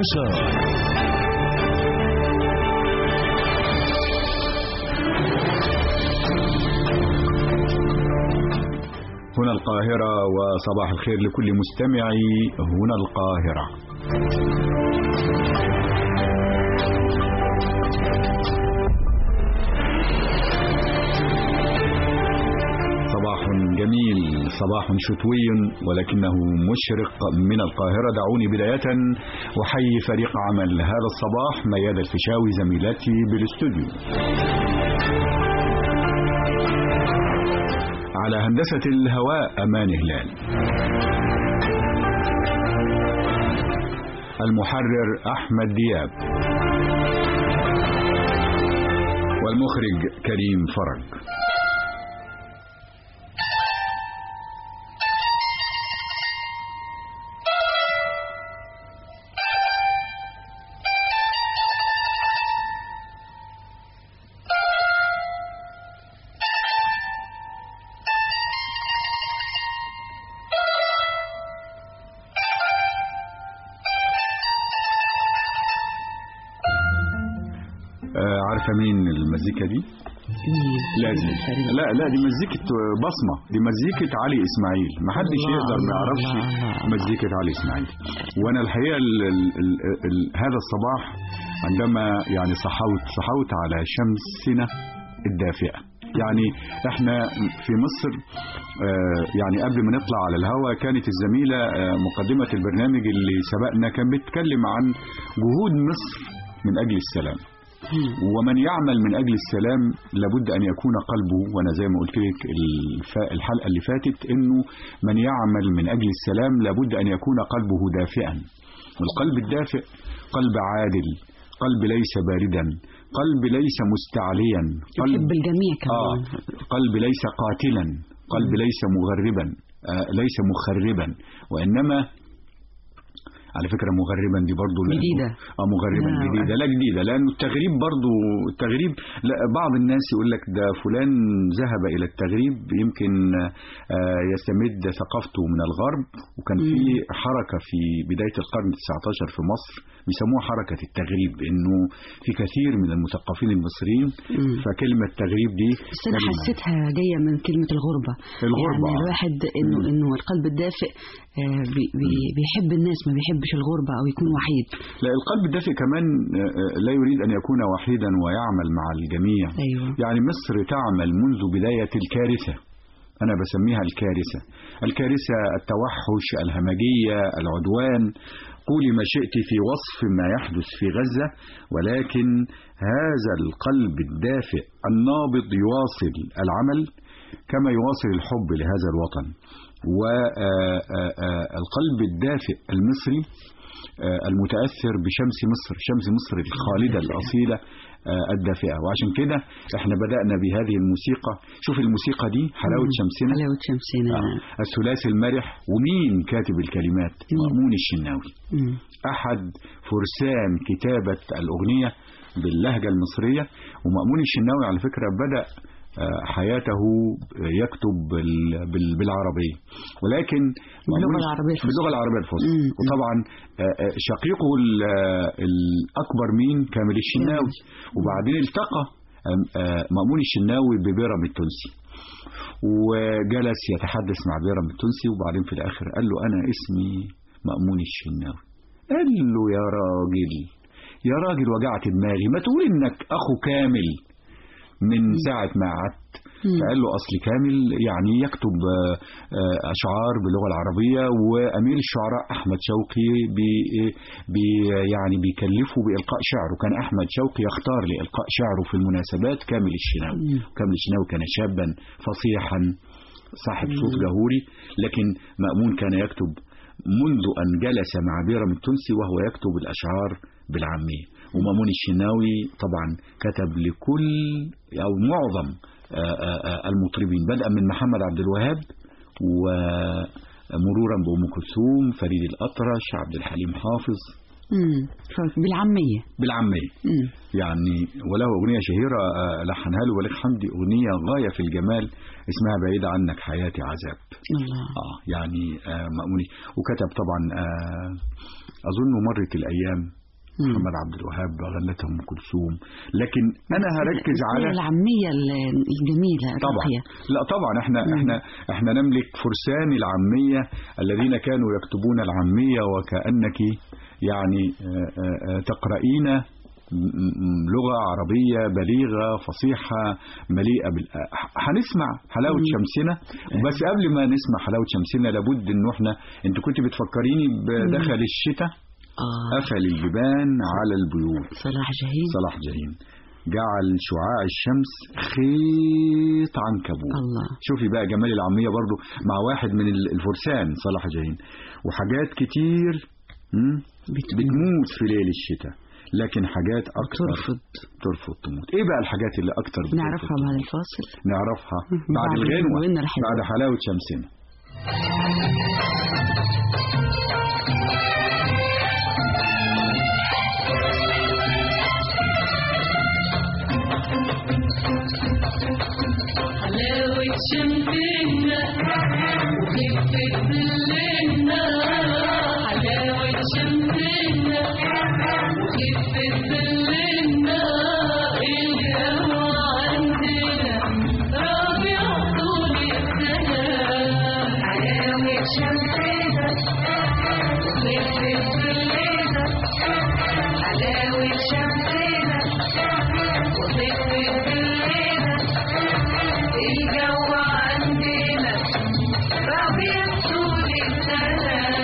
المستشار هنا القاهرة وصباح الخير لكل مستمعي هنا القاهرة صباح جميل صباح شتوي ولكنه مشرق من القاهرة دعوني بداية أحيي فريق عمل هذا الصباح ميادة الفيشاوي زميلتي بالاستوديو على هندسة الهواء أمان هلال المحرر أحمد دياب والمخرج كريم فرج آه، عارفة مين المزيكا دي؟ لا دي لا لا دي مزيكة بصمة دي مزيكة علي إسماعيل محدش الله، يقدر ما الله، يعرفش الله، الله. مزيكة علي إسماعيل وأنا الحقيقة ال ال ال ال هذا الصباح عندما يعني صحوت صحوت على شمسنا الدافئة يعني احنا في مصر آه، يعني قبل ما نطلع على الهوا كانت الزميلة آه، مقدمة البرنامج اللي سبقنا كان بيتكلم عن جهود مصر من أجل السلام ومن يعمل من أجل السلام لابد أن يكون قلبه وأنا زي ما قلت لك الف- الحلقة اللي فاتت إنه من يعمل من أجل السلام لابد أن يكون قلبه دافئا والقلب الدافئ قلب عادل قلب ليس باردا قلب ليس مستعليا قلب يحب الجميع آه كمان قلب ليس قاتلا قلب ليس مغربا آه ليس مخربا وإنما على فكرة مغربا دي برضو لأنه- جديدة. اه مغربا لا، جديدة لا جديدة لأنه التغريب برضو التغريب لا بعض الناس يقول لك ده فلان ذهب إلى التغريب يمكن آه، يستمد ثقافته من الغرب وكان في حركة في بداية القرن 19 في مصر بيسموها حركة التغريب إنه في كثير من المثقفين المصريين مم. فكلمة تغريب دي بس انا كلمة- حسيتها جايه من كلمه الغربه الغربة، يعني آه. الواحد انه مم. انه القلب الدافئ آه، بي- بي- بيحب الناس ما بيحبش الغربه او يكون وحيد لا القلب الدافئ كمان آه، آه، لا يريد أن يكون وحيدا ويعمل مع الجميع ايوه يعني مصر تعمل منذ بداية الكارثة أنا بسميها الكارثة الكارثة التوحش الهمجية العدوان قولي ما شئت في وصف ما يحدث في غزة ولكن هذا القلب الدافئ النابض يواصل العمل كما يواصل الحب لهذا الوطن والقلب الدافئ المصري آه، المتأثر بشمس مصر شمس مصر الخالدة الأصيلة آه، الدافئة وعشان كده احنا بدأنا بهذه الموسيقى شوف الموسيقى دي حلاوة شمسنا حلاوه شمسنا آه، الثلاثي المرح ومين كاتب الكلمات مين؟ مأمون الشناوي مم. أحد فرسان كتابة الأغنية باللهجة المصرية ومأمون الشناوي على فكرة بدأ آه، حياته يكتب بال- بال- بالعربية ولكن باللغة مأمون- العربية الفصحى. باللغة العربية الفصحى مم. وطبعا آه، آه، شقيقه ال- آه، الأكبر مين كامل الشناوي وبعدين التقى آم، آه، مأمون الشناوي ببيرم التونسي وجلس يتحدث مع بيرم التونسي وبعدين في الآخر قال له أنا اسمي مأمون الشناوي قال له يا راجل يا راجل وجعت دماغي ما تقول انك اخو كامل من ساعة ما قعدت مم. فقال له أصل كامل يعني يكتب آه، آه، أشعار باللغة العربية وأمير الشعراء أحمد شوقي بي بي يعني بيكلفه بإلقاء شعره كان أحمد شوقي يختار لإلقاء شعره في المناسبات كامل الشناوي مم. كامل الشناوي كان شابا فصيحا صاحب صوت جهوري لكن مأمون كان يكتب منذ أن جلس مع بيرم التونسي وهو يكتب الأشعار بالعامية ومامون الشناوي طبعا كتب لكل أو معظم آه، آه، آه، المطربين بدءا من محمد عبد الوهاب ومرورا بأم كلثوم فريد الأطرش عبد الحليم حافظ مم. ف- بالعامية بالعاميه مم. يعني وله اغنيه شهيره آه، لحنها له بليغ حمدي اغنيه غايه في الجمال اسمها بعيد عنك حياتي عذاب الله اه يعني آه مأموني وكتب طبعا آه اظن مرت الايام مم. محمد عبد الوهاب غنتها ام كلثوم لكن انا هركز هي على العامية ال- الجميلة طبعا الراقية لا طبعا احنا مم. احنا احنا نملك فرسان العاميه الذين كانوا يكتبون العاميه وكانك يعني آه، آه، آه، تقرأين م- م- لغه عربيه بليغه فصيحه مليئه بال ح- هنسمع حلاوه مم. شمسنا بس قبل ما نسمع حلاوه شمسنا لابد انه احنا انت كنت بتفكريني بدخل الشتاء آه قفل البيبان على البيوت صلاح جاهين صلاح جاهين جعل شعاع الشمس خيط عنكبوت الله شوفي بقى جمال العامية برضو مع واحد من ال- الفرسان صلاح جاهين وحاجات كتير مم، بتموت في ليل الشتاء لكن حاجات أكتر ترفض ترفض تموت ايه بقى الحاجات اللي أكتر بترفض نعرفها تموت؟ بعد الفاصل نعرفها بعد بعد الغنوة الغنوة الحلوة. بعد حلاوة شمسنا حلاوة شمسنا وخفة ظلنا حلاوة شمسنا وخفة ظلنا الجو عندنا ربيع طول السنة حلاوة شمسنا وخفة ظلنا حلاوة شمسنا وخفة ظلنا الجو عندنا ربيع طول السنة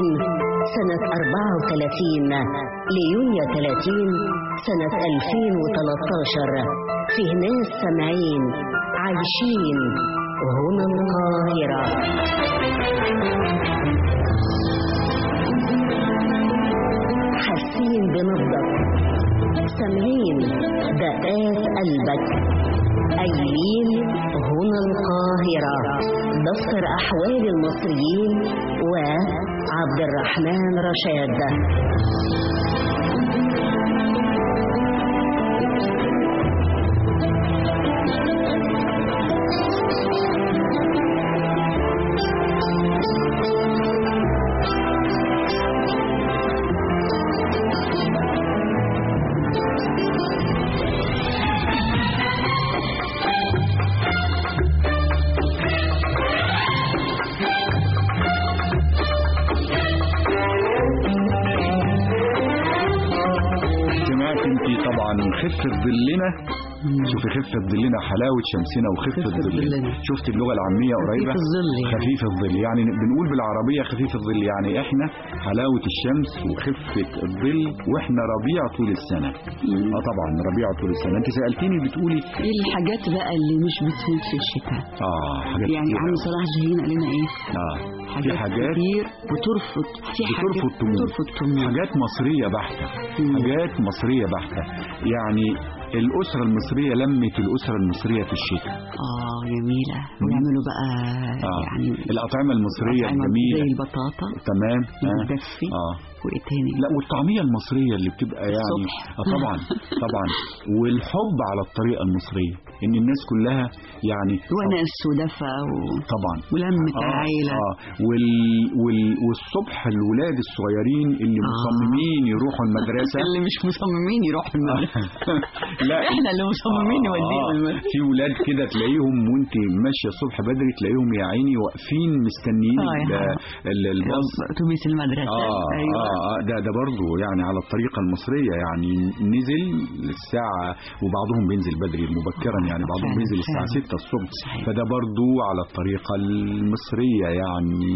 سنة 34 ليونيو 30 سنة 2013 فيه ناس سامعين عايشين هنا القاهرة حاسين بنبضك سامعين دقات قلبك قايلين هنا القاهرة دفتر أحوال المصريين وعبد الرحمن رشاد سمعت انت طبعا خفة ظلنا شوفي خفة ظلنا حلاوة شمسنا وخفة خفة ظلنا ظلنا. شفت اللغة العامية قريبة خفيف الظل يعني. خفيف الظل يعني بنقول بالعربية خفيف الظل يعني احنا حلاوة الشمس وخفة الظل واحنا ربيع طول السنة اه طبعا ربيع طول السنة انت سألتيني بتقولي ايه الحاجات بقى اللي مش بتفوت في الشتاء اه حاجات يعني كتير عم أوي. صلاح جاهين قال لنا ايه اه في حاجات, حاجات كتير بترفض في حاجات بترفض تموت بترفض تموت حاجات مصرية بحتة مم. حاجات مصرية بحتة يعني الأسرة المصرية لمت الأسرة المصرية في الشتاء اه جميلة ويعملوا بقى آه. يعني الأطعمة المصرية أطعمة الجميلة زي البطاطا تمام آه. بتدفي اه وايه تاني لا والطعمية المصرية اللي بتبقى يعني الصبح. آه طبعا طبعا والحب على الطريقة المصرية ان الناس كلها يعني ونس ودفى و... طبعا ولمة آه العيلة آه وال وال والصبح الولاد الصغيرين اللي آه. مصممين يروحوا المدرسة اللي مش مصممين يروحوا المدرسة لا احنا اللي مصممين نوديهم آه، المدرسة في ولاد كده تلاقيهم وانت ماشيه الصبح بدري تلاقيهم يا عيني واقفين مستنيين آه، يا ال- حرام. ال- الباص اتوبيس المدرسة آه, ايوه آه, اه ده ده برضه يعني على الطريقة المصرية يعني نزل الساعة وبعضهم بينزل بدري مبكرا يعني بعضهم فعلا، بينزل الساعة فعلا. 6 الصبح صحيح. فده برضه على الطريقة المصرية يعني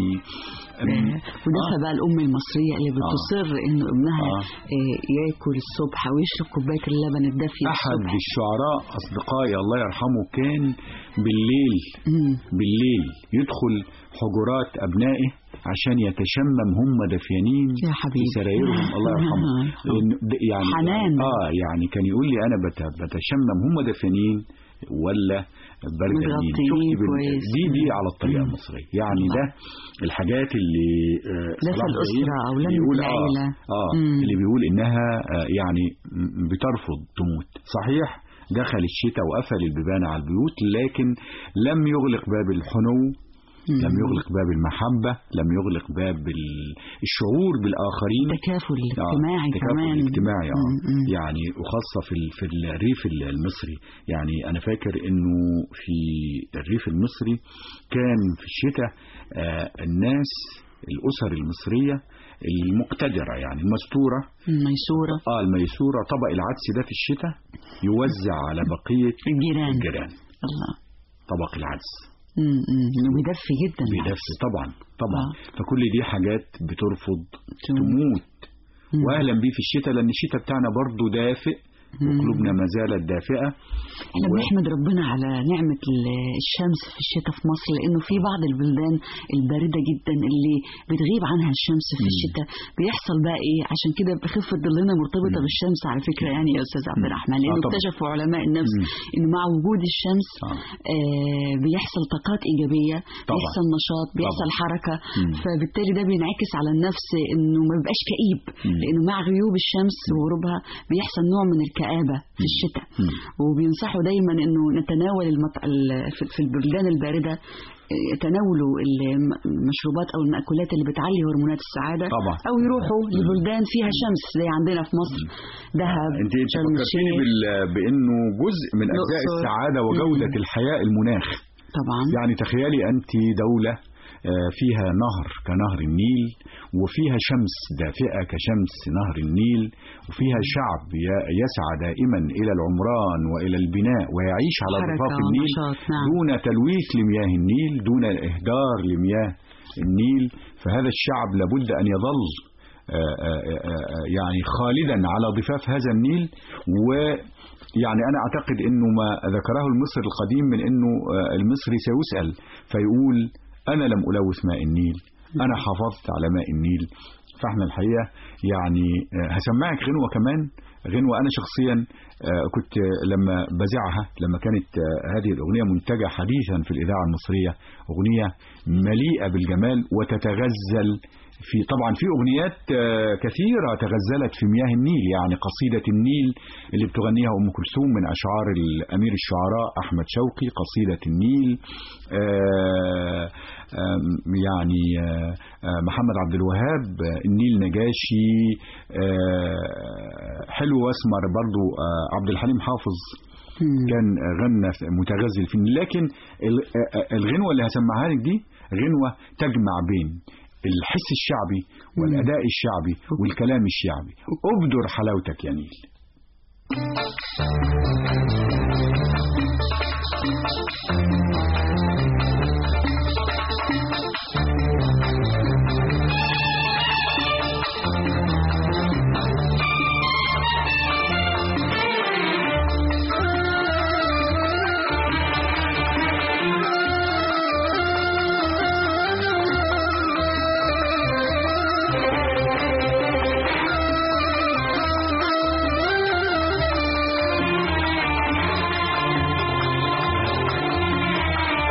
أم- ودفى بقى الام المصريه اللي بتصر انه ابنها آه. آه، ياكل الصبح ويشرب كوبايه اللبن الدافيه أحد الصبح الشعراء أصدقائي الله يرحمه كان بالليل مم. بالليل يدخل حجرات أبنائه عشان يتشمم هم دفيانين يا حبيبي. في سرايرهم الله يرحمه إن- د- يعني حنان. اه يعني كان يقول لي انا بت- بتشمم هم دفيانين ولا بردانين متغطيين شفت بال- كويس. دي دي على الطريقه المصريه يعني ده الحاجات اللي آه، ده في صلاح الأسرة جاهين أو لمة بيقول العيلة. اه, آه مم. اللي بيقول انها آه يعني م- بترفض تموت صحيح دخل الشتاء وقفل البيبان على البيوت لكن لم يغلق باب الحنو مم. لم يغلق باب المحبة لم يغلق باب ال- الشعور بالآخرين التكافل آه، الاجتماعي التكافل كمان الاجتماعي اه مم. مم. يعني وخاصة في ال- في الريف ال- المصري يعني أنا فاكر إنه في الريف المصري كان في الشتاء آه، الناس الأسر المصرية المقتدرة يعني المستورة ميسوره اه الميسورة طبق العدس ده في الشتاء يوزع على بقية الجيران الجيران الله طبق العدس مم. مم. إنه بيدفي جدا بنفس طبعا طبعا آه. فكل دي حاجات بترفض تموت. تموت مم. واهلا بيه في الشتاء لان الشتاء بتاعنا برضو دافئ مم. وقلوبنا ما زالت دافئه احنا و- بنحمد ربنا على نعمة ال- الشمس في الشتاء في مصر لأنه في بعض البلدان الباردة جدا اللي بتغيب عنها الشمس في مم. الشتاء بيحصل بقى إيه عشان كده بخفة ظلنا مرتبطة مم. بالشمس على فكرة يعني يا أستاذ عبد مم. الرحمن آه لأنه طبعا. اكتشفوا علماء النفس مم. إنه مع وجود الشمس آه. آه بيحصل طاقات إيجابية طبعا. بيحصل نشاط بيحصل طبعا. حركة مم. فبالتالي ده بينعكس على النفس إنه ما بيبقاش كئيب مم. لأنه مع غيوب الشمس وغروبها بيحصل نوع من الكآبة في مم. الشتاء مم. وبينصحوا دايما انه نتناول المط... ال- في- في البلدان البارده آه، تناولوا الم- المشروبات او المأكولات اللي بتعلي هرمونات السعاده طبعا. او يروحوا لبلدان فيها شمس زي عندنا في مصر دهب انت انت شرم فكرتني الشيخ بال- بانه جزء من اجزاء الأقصر. السعاده وجوده مم. الحياه المناخ طبعا يعني تخيلي انت دوله آه، فيها نهر كنهر النيل وفيها شمس دافئة كشمس نهر النيل وفيها شعب ي- يسعى دائما إلى العمران وإلى البناء ويعيش على حركة ضفاف النيل ونشاط، نعم. دون تلويث لمياه النيل دون إهدار لمياه النيل فهذا الشعب لابد أن يظل آه، آه، آه، آه، يعني خالدا على ضفاف هذا النيل و يعني أنا أعتقد أنه ما ذكره المصري القديم من أنه آه، المصري سيسأل فيقول أنا لم ألوث ماء النيل أنا حافظت على ماء النيل فاحنا الحقيقة يعني آه، هسمعك غنوة كمان غنوة أنا شخصيا آه، كنت آه، لما بذاعها لما كانت آه، هذه الأغنية منتجة حديثا في الإذاعة المصرية أغنية مليئة بالجمال وتتغزل في طبعا في أغنيات آه، كثيرة تغزلت في مياه النيل يعني قصيدة النيل اللي بتغنيها أم كلثوم من أشعار الأمير الشعراء أحمد شوقي قصيدة النيل آه، آم، يعني آه، آه، محمد عبد الوهاب آه، النيل نجاشي آه، حلو واسمر برضو آه، عبد الحليم حافظ مم. كان غنى في- متغزل فيه لكن ال- آه، الغنوة اللي هسمعها لك دي غنوة تجمع بين الحس الشعبي والأداء الشعبي والكلام الشعبي أبدر حلاوتك يا نيل Thank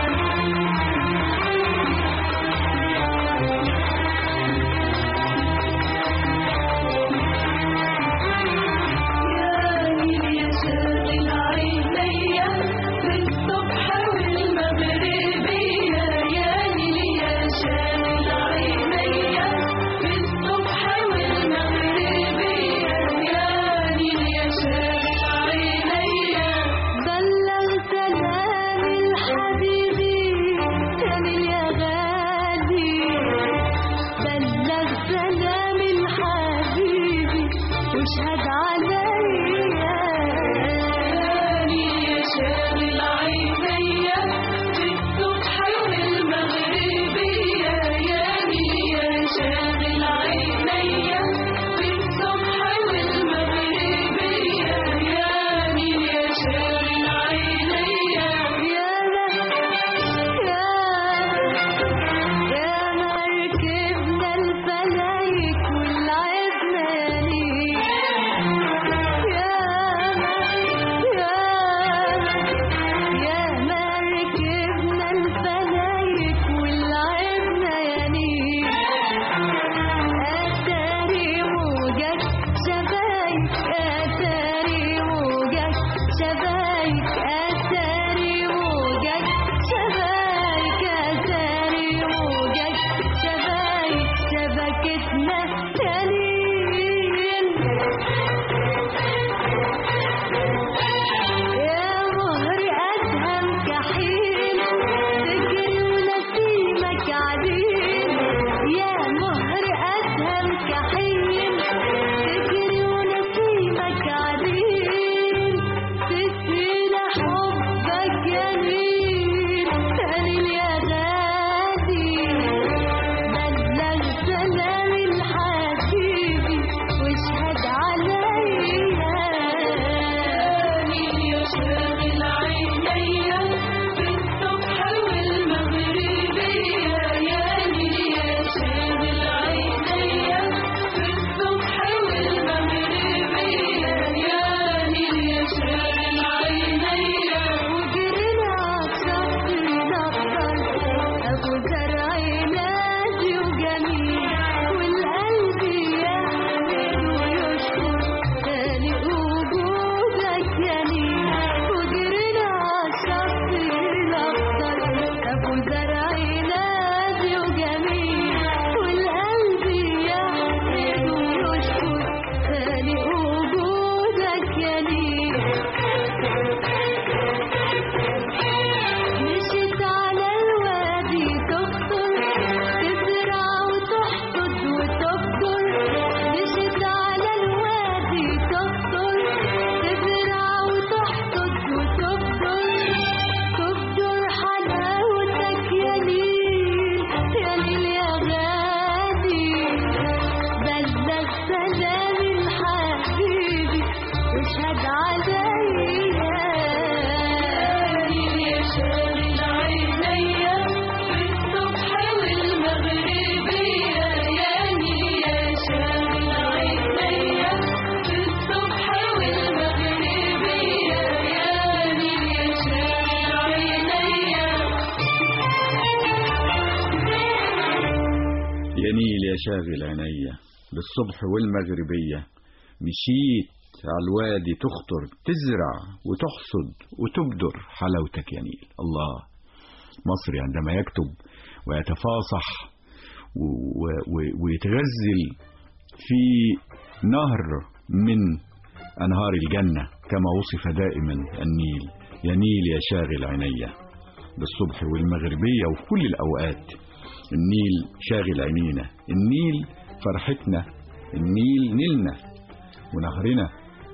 شاغل عينيا بالصبح والمغربية مشيت على الوادي تخطر تزرع وتحصد وتبدر حلاوتك يا نيل الله مصري عندما يكتب ويتفاصح و- و- و- ويتغزل في نهر من أنهار الجنة كما وصف دائما النيل يا نيل يا شاغل عينيا بالصبح والمغربية وفي كل الأوقات النيل شاغل عينينا النيل فرحتنا النيل نيلنا ونهرنا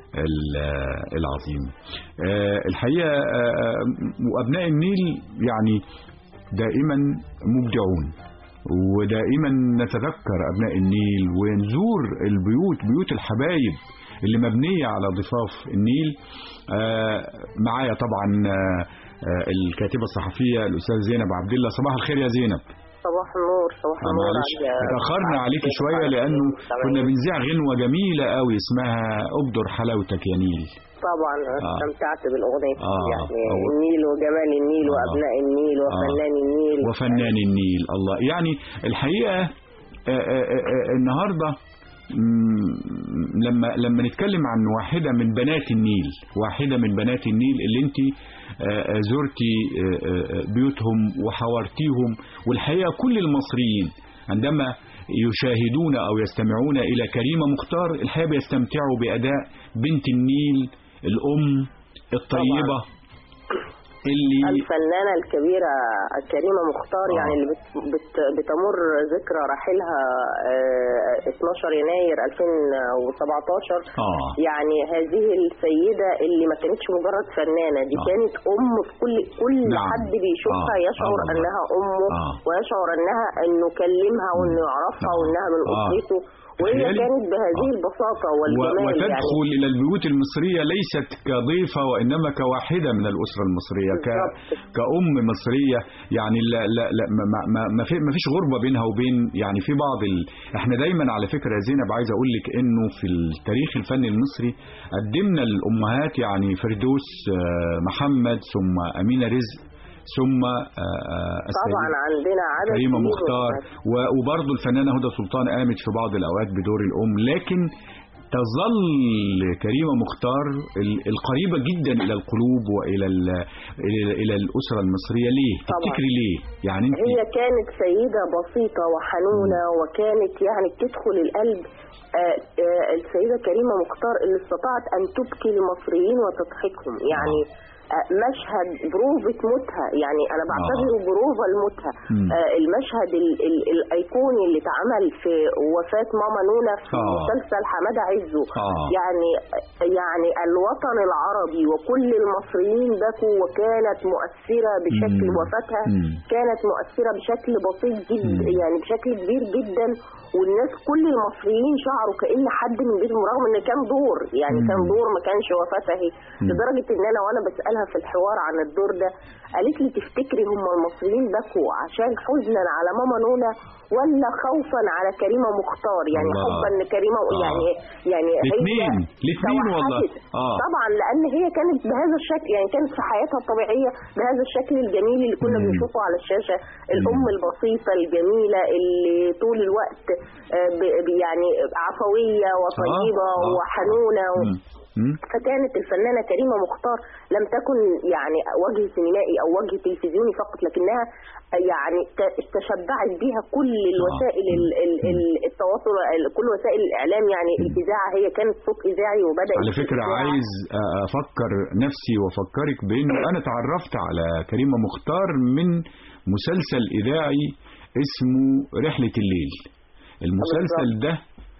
ال- العظيم آه، الحقيقة آه، وأبناء النيل يعني دائما مبدعون ودائما نتذكر أبناء النيل ونزور البيوت بيوت الحبايب اللي مبنية على ضفاف النيل آه، معايا طبعا آه، آه، الكاتبة الصحفية الأستاذ زينب عبد الله صباح الخير يا زينب صباح النور صباح آه، النور معلش على- اتأخرنا عليكي شوية لأنه كنا بنذيع غنوة جميلة قوي اسمها أبدر حلاوتك يا نيل طبعا أنا آه. استمتعت بالاغنيه آه، يعني أو- النيل وجمال النيل آه. وابناء النيل وفنان النيل وفنان النيل الله يعني الحقيقة آه، آه، آه، النهاردة مم، لما لما نتكلم عن واحدة من بنات النيل واحدة من بنات النيل اللي انت آه، آه، زرتي آه، آه، بيوتهم وحاورتيهم والحقيقة كل المصريين عندما يشاهدون أو يستمعون إلى كريمة مختار الحقيقة بيستمتعوا بأداء بنت النيل الأم الطيبة اللي الفنانة الكبيرة كريمة مختار آه. يعني اللي بت بت بتمر ذكرى رحيلها آه، 12 يناير 2017 آه يعني هذه السيدة اللي ما كانتش مجرد فنانة دي آه. كانت أم في كل كل نعم. حد بيشوفها آه. يشعر آه. أنها أمه آه. ويشعر أنها أنه كلمها وأنه يعرفها نعم. وأنها من آه. أسرته وهي تخيلي. كانت بهذه آه. البساطة و- والجمال يعني وتدخل إلى البيوت المصرية ليست كضيفة وإنما كواحدة من الأسرة المصرية ك... بالضبط. كأم مصرية يعني لا لا لا ما ما ما, ما, في ما فيش غربة بينها وبين يعني في بعض ال... احنا دايما على فكرة يا زينب عايز أقول لك إنه في التاريخ الفني المصري قدمنا الأمهات يعني فردوس آه، محمد ثم أمينة رزق ثم آه، آه، السيدة طبعا عندنا عدد كريمة كبير مختار من و- وبرضه الفنانة هدى سلطان قامت في بعض الأوقات بدور الأم لكن تظل كريمة مختار ال- القريبة جدا إلى القلوب وإلى ال- إلى إلى الأسرة المصرية ليه؟ طبعا. تفتكري ليه؟ يعني أنت هي كانت سيدة بسيطة وحنونة وكانت يعني بتدخل القلب آه، آه، السيدة كريمة مختار اللي استطاعت أن تبكي المصريين وتضحكهم يعني آه، مشهد بروفة موتها يعني أنا بعتبره بروفة لموتها مم. آه، المشهد ال ال الأيقوني اللي اتعمل في وفاة ماما نونا في آه. مسلسل حمادة عزو آه. يعني يعني الوطن العربي وكل المصريين بكوا وكانت مؤثرة بشكل مم. وفاتها مم. كانت مؤثرة بشكل بسيط جدا مم. يعني بشكل كبير جدا والناس كل المصريين شعروا كأن حد من بيتهم رغم ان كان دور يعني مم. كان دور ما كانش وفاتها هي مم. لدرجة ان انا وانا بسألها في الحوار عن الدور ده قالت لي تفتكري هم المصريين بكوا عشان حزنا على ماما نونا ولا خوفا على كريمة مختار يعني الله. حبا ان كريمة آه. يعني يعني هي الاثنين الاثنين والله توحدت. آه طبعا لان هي كانت بهذا الشكل يعني كانت في حياتها الطبيعيه بهذا الشكل الجميل اللي كنا مم. بنشوفه على الشاشه الام البسيطه الجميله اللي طول الوقت آه، ب- ب- يعني عفويه وطيبه آه، آه. وحنونه و... مم. مم. فكانت الفنانة كريمة مختار لم تكن يعني وجه سينمائي أو وجه تلفزيوني فقط لكنها يعني ت- تشبعت بها كل الوسائل ال- ال- ال- التواصل ال- كل وسائل الإعلام يعني الإذاعة هي كانت صوت إذاعي وبدأت على فكرة الإذاعة- عايز أفكر نفسي وأفكرك بأنه أنا تعرفت على كريمة مختار من مسلسل إذاعي اسمه رحلة الليل المسلسل ده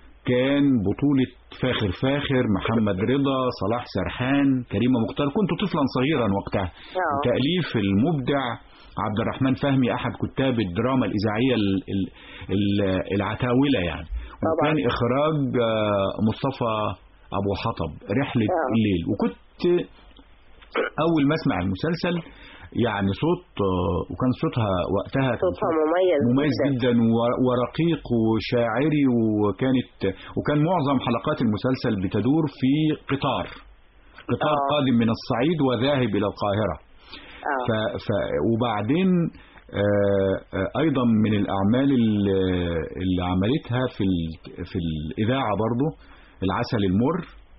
كان بطولة فاخر فاخر محمد رضا صلاح سرحان كريمة مختار كنت طفلا صغيرا وقتها آه. تأليف المبدع عبد الرحمن فهمي أحد كتاب الدراما الإذاعية ال- ال- ال- العتاولة يعني طبعا. وكان إخراج آه، مصطفى أبو حطب رحلة آه. الليل وكنت أول ما أسمع المسلسل يعني صوت آه، وكان صوتها وقتها كان صوتها مميز مميز جدا. جدا و- ورقيق وشاعري وكانت وكان معظم حلقات المسلسل بتدور في قطار قطار آه. قادم من الصعيد وذاهب إلى القاهرة آه. ف ف وبعدين آه، آه، ايضا من الاعمال اللي اللي عملتها في ال- في الاذاعه برضو العسل المر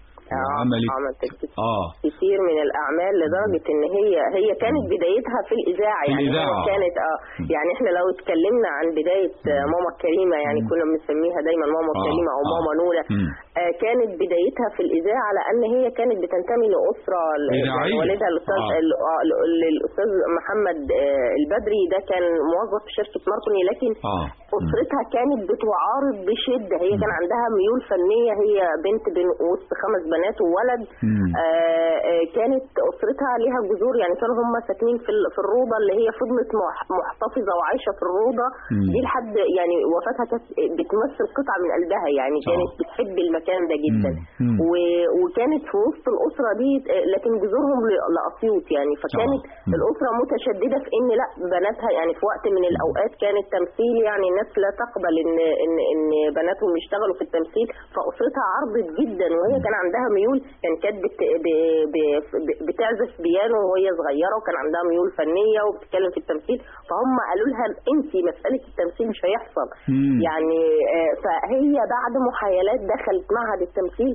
وعملت عملت كت- اه كتير من الاعمال لدرجه ان هي هي كانت بدايتها في الاذاعه في يعني هي الإذاعة. كانت اه يعني احنا لو اتكلمنا عن بدايه آه، ماما الكريمه يعني كنا بنسميها دايما ماما آه، الكريمه او آه. ماما نوره مم. آه، كانت بدايتها في الاذاعه لان هي كانت بتنتمي لاسره ل- إذاعية. يعني والدها الاستاذ آه. ال- آه، ال- الاستاذ محمد آه، البدري ده كان موظف في شركه ماركوني لكن اه اسرتها كانت بتعارض بشده هي كان عندها ميول فنيه هي بنت بين وسط خمس بنات وولد مم. آه آه، كانت اسرتها ليها جذور يعني كانوا هم ساكنين في ال- في الروضه اللي هي فضلت مح- محتفظه وعايشه في الروضه مم. دي لحد يعني وفاتها كانت بتمثل قطعه من قلبها يعني كانت آه. بتحب المكان ده جدا مم. مم. و- وكانت في وسط الاسره دي آه، لكن جذورهم ل- لاسيوط يعني فكانت آه. مم. الاسره متشدده في ان لا بناتها يعني في وقت من الاوقات كان التمثيل يعني الناس لا تقبل ان ان ان بناتهم يشتغلوا في التمثيل فاسرتها عرضت جدا وهي كان عندها ميول يعني كانت بت ب ب ب- بتعزف بيانو وهي صغيره وكان عندها ميول فنيه وبتتكلم في التمثيل فهم قالوا لها انت مساله التمثيل مش هيحصل مم. يعني آه، فهي بعد محايلات دخلت معهد التمثيل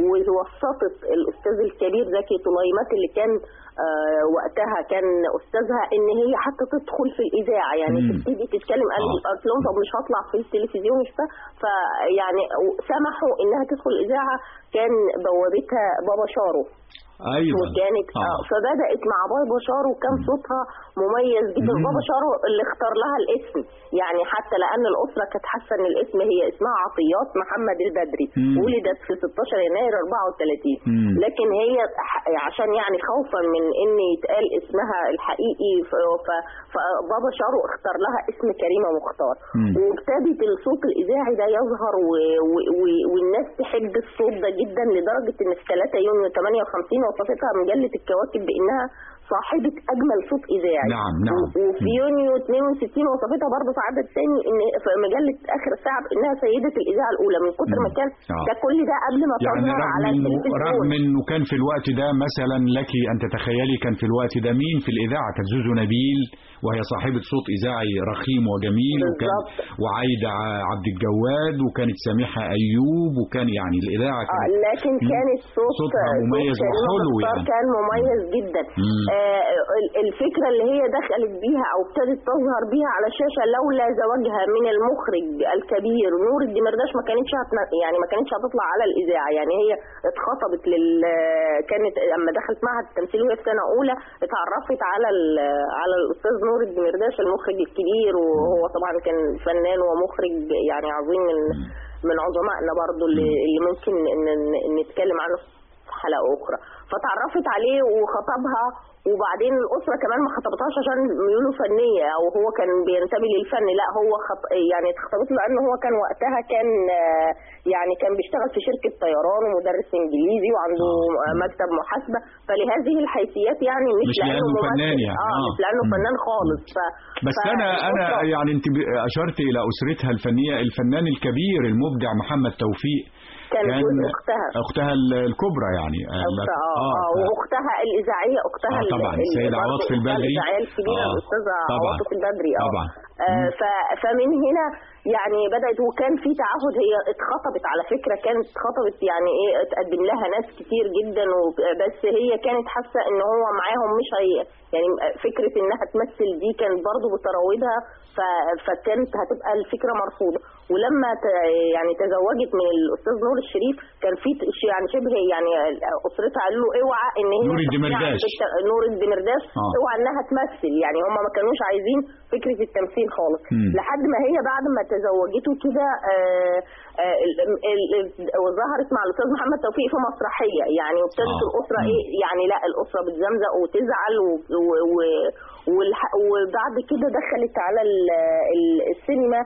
ووسطت الاستاذ الكبير زكي طليمات اللي كان آه، وقتها كان استاذها ان هي حتى تدخل في الاذاعه يعني مم. تبتدي تتكلم قال آه. قالت لهم طب مش هطلع في التلفزيون مش فا- فيعني سمحوا انها تدخل الاذاعه كان بوابتها بابا شارو ايضا وكانت اه آه. فبدات مع بابا شارو كان صوتها مميز جدا مم. بابا شارو اللي اختار لها الاسم يعني حتى لان الاسره كانت حاسه ان الاسم هي اسمها عطيات محمد البدري مم. ولدت في 16 يناير 34 مم. لكن هي ح- عشان يعني خوفا من ان يتقال اسمها الحقيقي ف- ف- فبابا شارو اختار لها اسم كريمه مختار مم. وابتدت الصوت الاذاعي ده يظهر و... و... و... والناس تحب الصوت ده جدا لدرجه ان في 3 يونيو 58 وصفتها مجله الكواكب بانها صاحبه اجمل صوت اذاعي نعم، نعم. و- وفي يونيو 62 وصفتها برضه في عدد ثاني ان في مجله اخر الساعه انها سيده الاذاعه الاولى من كتر ما مم. كان آه. ده كل ده قبل ما يعني تظهر رغم على انه التلفزيون رغم انه كان في الوقت ده مثلا لك ان تتخيلي كان في الوقت ده مين في الاذاعه كانت زوزو نبيل وهي صاحبه صوت اذاعي رخيم وجميل وكان بالظبط. وعايده ع- عبد الجواد وكانت سامحه ايوب وكان يعني الاذاعه اه كانت لكن مم. كانت صوت صوتها صوت مميز كريمة وحلو مختار يعني. كان مميز جدا مم. آه ال- الفكره اللي هي دخلت بيها او ابتدت تظهر بيها على الشاشه لولا زواجها من المخرج الكبير نور الدمرداش ما كانتش هتن... يعني ما كانتش هتطلع على الاذاعه يعني هي اتخطبت لل كانت اما دخلت معهد التمثيل وهي في سنه اولى اتعرفت على ال... على الاستاذ نور الدمرداش المخرج الكبير وهو طبعا كان فنان ومخرج يعني عظيم من من عظمائنا برضو اللي, اللي ممكن ان إن نتكلم عنه في حلقه اخرى فتعرفت عليه وخطبها وبعدين الاسره كمان ما خطبتهاش عشان ميوله فنيه او هو كان بينتمي للفن لا هو خط... يعني اتخطبت له لان هو كان وقتها كان آه، يعني كان بيشتغل في شركه طيران ومدرس انجليزي وعنده آه، مكتب محاسبه فلهذه الحيثيات يعني مش, مش لأنه ممثل. فنان يعني. اه آه. مش لانه مم. فنان خالص ف... بس انا انا فالأسرة- يعني انت ب- اشرت الى اسرتها الفنيه الفنان الكبير المبدع محمد توفيق كان جوز اختها اختها ال- الكبرى يعني أختها اه, آه، آه ف- واختها الاذاعيه اختها آه، ال- طبعا، ال- السيدة برضه عواطف أختها البدري. الاذاعيه الكبيره آه، الاستاذه طبعا. عواطف البدري اه طبعا. آه ف- فمن هنا يعني بدات وكان في تعهد هي اتخطبت على فكره كانت اتخطبت يعني ايه اتقدم لها ناس كتير جدا وب- بس هي كانت حاسه ان هو معاهم مش هي يعني فكره انها تمثل دي كانت برضه بتراودها ف- فكانت هتبقى الفكره مرفوضه ولما ت- يعني تزوجت من الاستاذ نور الشريف كان في ت- يعني شبه يعني اسرتها قالوا له اوعى ان هي نور تقنعك الدمرداش. بالت- نور الدمرداش آه. اوعى انها تمثل يعني هم ما كانوش عايزين فكره التمثيل خالص مم. لحد ما هي بعد ما تزوجته كده آه، آه، ال- ال- ال- وظهرت مع الاستاذ محمد توفيق في مسرحيه يعني وابتدت آه. الاسره مم. ايه يعني لا الاسره بتزمزق وتزعل و- و- و- والح- وبعد كده دخلت على ال- ال- السينما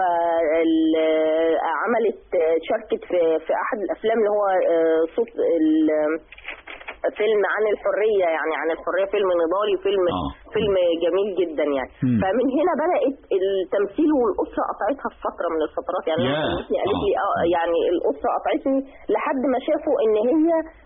فعملت شاركت في في احد الافلام اللي هو آه، صوت ال- فيلم عن الحريه يعني عن الحريه فيلم نضالي وفيلم آه. فيلم جميل جدا يعني مم. فمن هنا بدات التمثيل والاسره قطعتها في فتره من الفترات يعني ياه. أنا خالتي قالت آه. لي اه يعني الاسره قطعتني لحد ما شافوا ان هي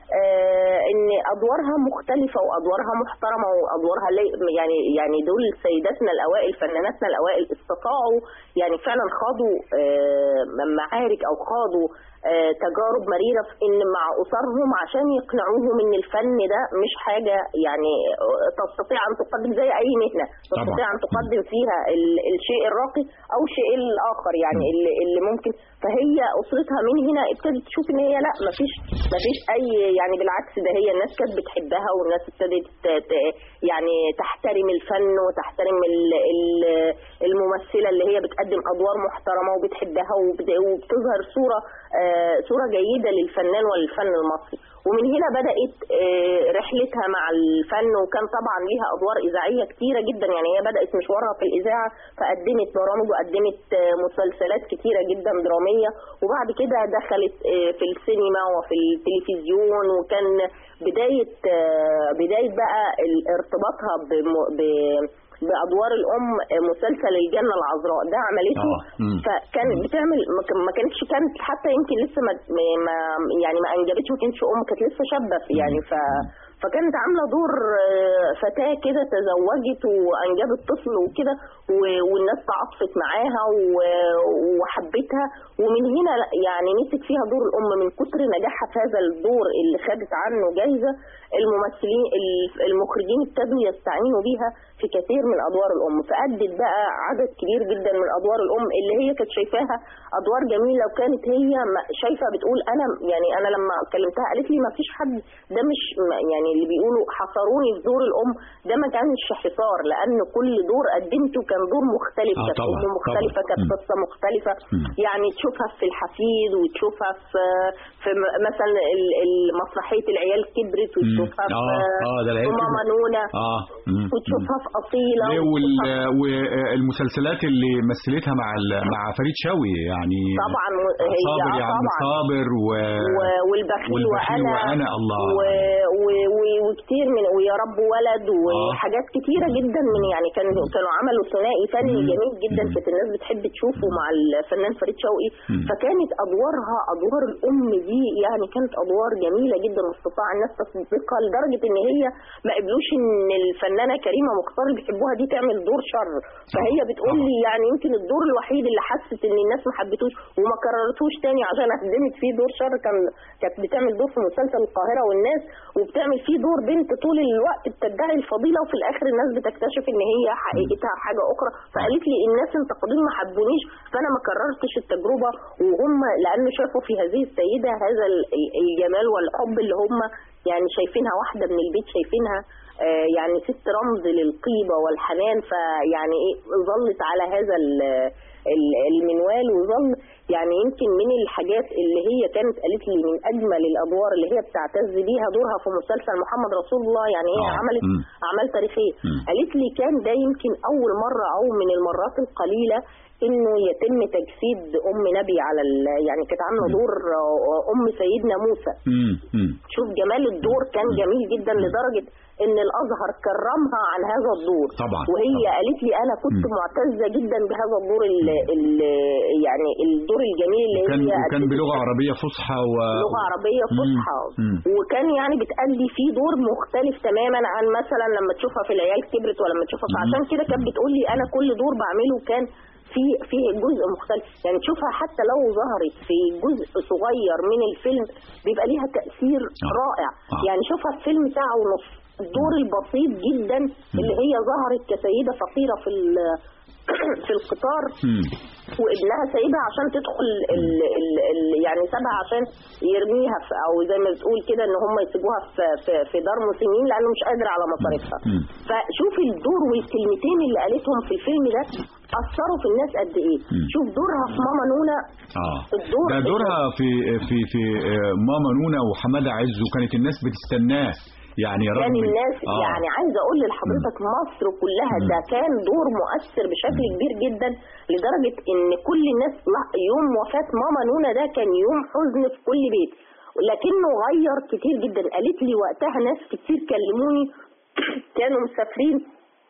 آه ان ادوارها مختلفه وادوارها محترمه وادوارها لي يعني يعني دول سيداتنا الاوائل فناناتنا الاوائل استطاعوا يعني فعلا خاضوا آه معارك او خاضوا آه تجارب مريره في ان مع اسرهم عشان يقنعوهم ان الفن ده مش حاجه يعني آه، تستطيع ان تقدم زي اي مهنه تستطيع ان تقدم فيها ال- الشيء الراقي او الشيء الاخر يعني اللي, اللي ممكن فهي اسرتها من هنا ابتدت تشوف ان هي لا مفيش مفيش اي يعني بالعكس ده هي الناس كانت بتحبها والناس ابتدت ت- ت- يعني تحترم الفن وتحترم ال- ال- الممثله اللي هي بتقدم ادوار محترمه وبتحبها وبت- وبتظهر صوره آه، صوره جيده للفنان وللفن المصري ومن هنا بدات آه، رحلتها مع الفن وكان طبعا ليها ادوار اذاعيه كتيره جدا يعني هي بدات مشوارها في الاذاعه فقدمت برامج وقدمت آه، مسلسلات كتيره جدا دراميه وبعد كده دخلت آه، في السينما وفي التلفزيون وكان بدايه آه، بدايه بقى ال- ارتباطها بم- ب- بادوار الام آه، مسلسل الجنه العذراء ده عملته آه، مم. فكانت بتعمل ما كان- ما كانتش كانت حتى يمكن لسه ما ما يعني ما انجبتش ما كانتش ام كانت لسه شابه في- يعني ف فكانت عامله دور آه، فتاه كده تزوجت وانجبت طفل وكده و- والناس تعاطفت معاها و- وحبتها ومن هنا لا- يعني مسك فيها دور الام من كتر نجاحها في هذا الدور اللي خدت عنه جايزه الممثلين ال- المخرجين ابتدوا يستعينوا بيها في كثير من ادوار الام فادت بقى عدد كبير جدا من ادوار الام اللي هي كانت شايفاها ادوار جميله وكانت هي ما- شايفه بتقول انا يعني انا لما كلمتها قالت لي ما فيش حد ده مش ما- يعني اللي بيقولوا حصروني في دور الام ده ما كانش حصار لان كل دور قدمته كان دور مختلف آه كانت طبعاً، ام مختلفه طبعاً. كانت مم. قصه مختلفه مم. يعني تشوفها في الحفيد وتشوفها في في م- مثلا ال- ال- مسرحيه العيال كبرت وتشوفها في آه، آه، ده العيال في ماما كبرت. نونا اه مم. وتشوفها في اصيله ليه وال- وتشوفها والمسلسلات اللي مثلتها مع ال- مع فريد شوقي يعني طبعا م- هي صابر آه يا عم طبعا صابر و... و- والبخيل والبخيل وانا وأنا، الله. و... و... و... وكتير من ويا رب ولد وحاجات كتيره جدا من يعني كانوا كانوا عملوا ثنائي فني مم. جميل جدا مم. كانت الناس بتحب تشوفه مع الفنان فريد شوقي مم. فكانت ادوارها ادوار الام دي يعني كانت ادوار جميله جدا واستطاع الناس تصدقها لدرجه ان هي ما قبلوش ان الفنانه كريمه مختار اللي بيحبوها دي تعمل دور شر فهي بتقول لي يعني يمكن الدور الوحيد اللي حست ان الناس ما حبتوش وما كررتوش تاني عشان قدمت فيه دور شر كان كانت بتعمل دور في مسلسل القاهره والناس وبتعمل فيه دور بنت طول الوقت بتدعي الفضيله وفي الاخر الناس بتكتشف ان هي حقيقتها حاجه اخرى فقالت لي الناس انتقدوني ما حبونيش فانا ما كررتش التجربه وهم لانه شافوا في هذه السيده هذا ال- ال- الجمال والحب اللي هم يعني شايفينها واحده من البيت شايفينها آه، يعني ست رمز للقيبه والحنان فيعني ايه ظلت على هذا ال- ال- المنوال وظل يعني يمكن من الحاجات اللي هي كانت قالت لي من اجمل الادوار اللي هي بتعتز بيها دورها في مسلسل محمد رسول الله يعني هي آه، عملت مم. اعمال تاريخيه مم. قالت لي كان ده يمكن اول مره او من المرات القليله انه يتم تجسيد ام نبي على ال- يعني كانت عامله دور آه، ام سيدنا موسى مم. مم. شوف جمال الدور كان جميل جدا لدرجه ان الازهر كرمها عن هذا الدور طبعاً، وهي طبعاً. قالت لي انا كنت مم. معتزه جدا بهذا الدور ال ال يعني الدور الجميل اللي وكان هي وكان أدته. بلغه عربيه فصحى و لغه عربيه مم. فصحى مم. وكان يعني بتأدي فيه دور مختلف تماما عن مثلا لما تشوفها في العيال كبرت ولا لما تشوفها مم. فعشان كده كانت بتقول لي انا كل دور بعمله كان في في جزء مختلف يعني تشوفها حتى لو ظهرت في جزء صغير من الفيلم بيبقى ليها تأثير آه. رائع آه. يعني شوفها في فيلم ساعة ونص الدور البسيط جدا اللي هي ظهرت كسيدة فقيرة في ال- في القطار مم. وابنها سايبها عشان تدخل ال ال ال يعني سابها عشان يرميها في او زي ما بتقول كده ان هم يسيبوها في في, في دار مسنين لانه مش قادر على مصاريفها مم. فشوف الدور والكلمتين اللي قالتهم في الفيلم ده اثروا في الناس قد ايه مم. شوف دورها في ماما نونا اه الدور ده دورها في في في آه، ماما نونا وحماده عز وكانت الناس بتستناه يعني كان رغم الناس آه. يعني عايزه اقول لحضرتك مصر كلها مم. ده كان دور مؤثر بشكل كبير جدا لدرجه ان كل الناس لا- يوم وفاه ماما نونا ده كان يوم حزن في كل بيت لكنه غير كتير جدا قالت لي وقتها ناس كتير كلموني كانوا مسافرين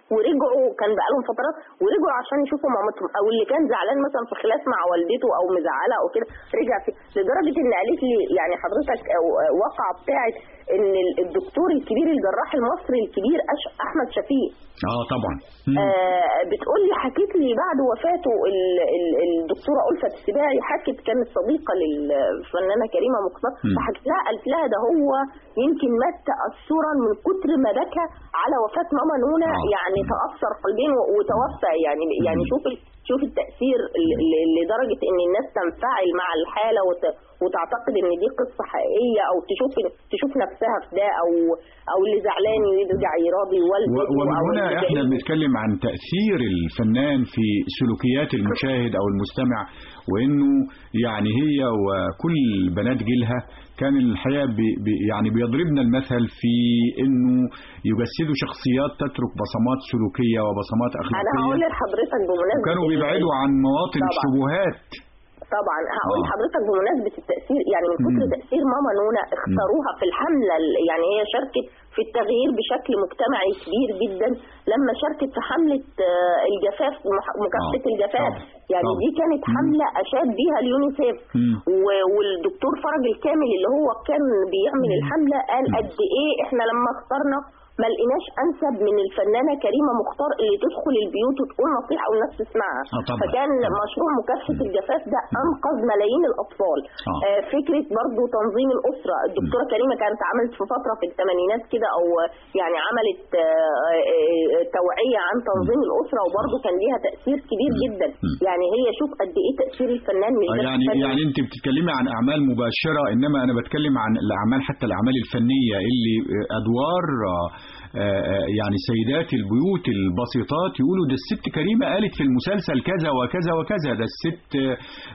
ورجعوا كان بقالهم فترات ورجعوا عشان يشوفوا مامتهم او اللي كان زعلان مثلا في خلاف مع والدته او مزعله او كده رجع في لدرجه ان قالت لي يعني حضرتك أو- واقعه بتاعت ان الدكتور الكبير الجراح المصري الكبير أش- احمد شفيق اه طبعا مم. آه بتقول لي حكيت لي بعد وفاته ال- ال- الدكتوره ألفت السباعي حكت كانت صديقه للفنانه كريمه مختار مم. فحكت لها قالت لها ده هو يمكن مات تاثرا من كتر ما بكى على وفاه ماما نونا آه. يعني تاثر قلبين و- وتوفى يعني يعني شوف ال- شوف التاثير ل- ل- لدرجه ان الناس تنفعل مع الحاله وت وتعتقد ان دي قصه حقيقيه او تشوف تشوف نفسها في ده او او اللي زعلان يرجع يراضي والده و- ومن أو هنا اللي احنا جاي- بنتكلم عن تأثير الفنان في سلوكيات المشاهد او المستمع وانه يعني هي وكل بنات جيلها كان الحقيقه بي بي يعني بيضربنا المثل في انه يجسدوا شخصيات تترك بصمات سلوكيه وبصمات انا هقول اخلاقيه لحضرتك بمناسبه وكانوا بيبعدوا عن مواطن طبعاً. الشبهات طبعا هقول آه. لحضرتك بمناسبه التاثير يعني من كتر مم. تاثير ماما نونا اختاروها في الحمله ال- يعني هي شاركت في التغيير بشكل مجتمعي كبير جدا لما شاركت في حمله آه، الجفاف مح- مكافحه آه. الجفاف طبعاً. يعني طبعاً. دي كانت مم. حمله اشاد بيها اليونيسيف مم. و- والدكتور فرج الكامل اللي هو كان بيعمل الحمله قال قد ايه احنا لما اخترنا ما لقيناش انسب من الفنانه كريمه مختار اللي تدخل البيوت وتقول نصيحه والناس تسمعها آه طبعاً. فكان طبعاً. مشروع مكافحه الجفاف ده انقذ ملايين الاطفال آه. آه فكره برضو تنظيم الاسره الدكتوره كريمه كانت عملت في فتره في الثمانينات كده او يعني عملت آه، آه، توعيه عن تنظيم الاسره وبرضو كان ليها تاثير كبير جدا يعني هي شوف قد ايه تاثير الفنان مش آه، بس يعني فن. يعني انت بتتكلمي عن اعمال مباشره انما انا بتكلم عن الاعمال حتى الاعمال الفنيه اللي آه، ادوار آه، آه، آه، يعني سيدات البيوت البسيطات يقولوا ده الست كريمه قالت في المسلسل كذا وكذا وكذا ده الست آه،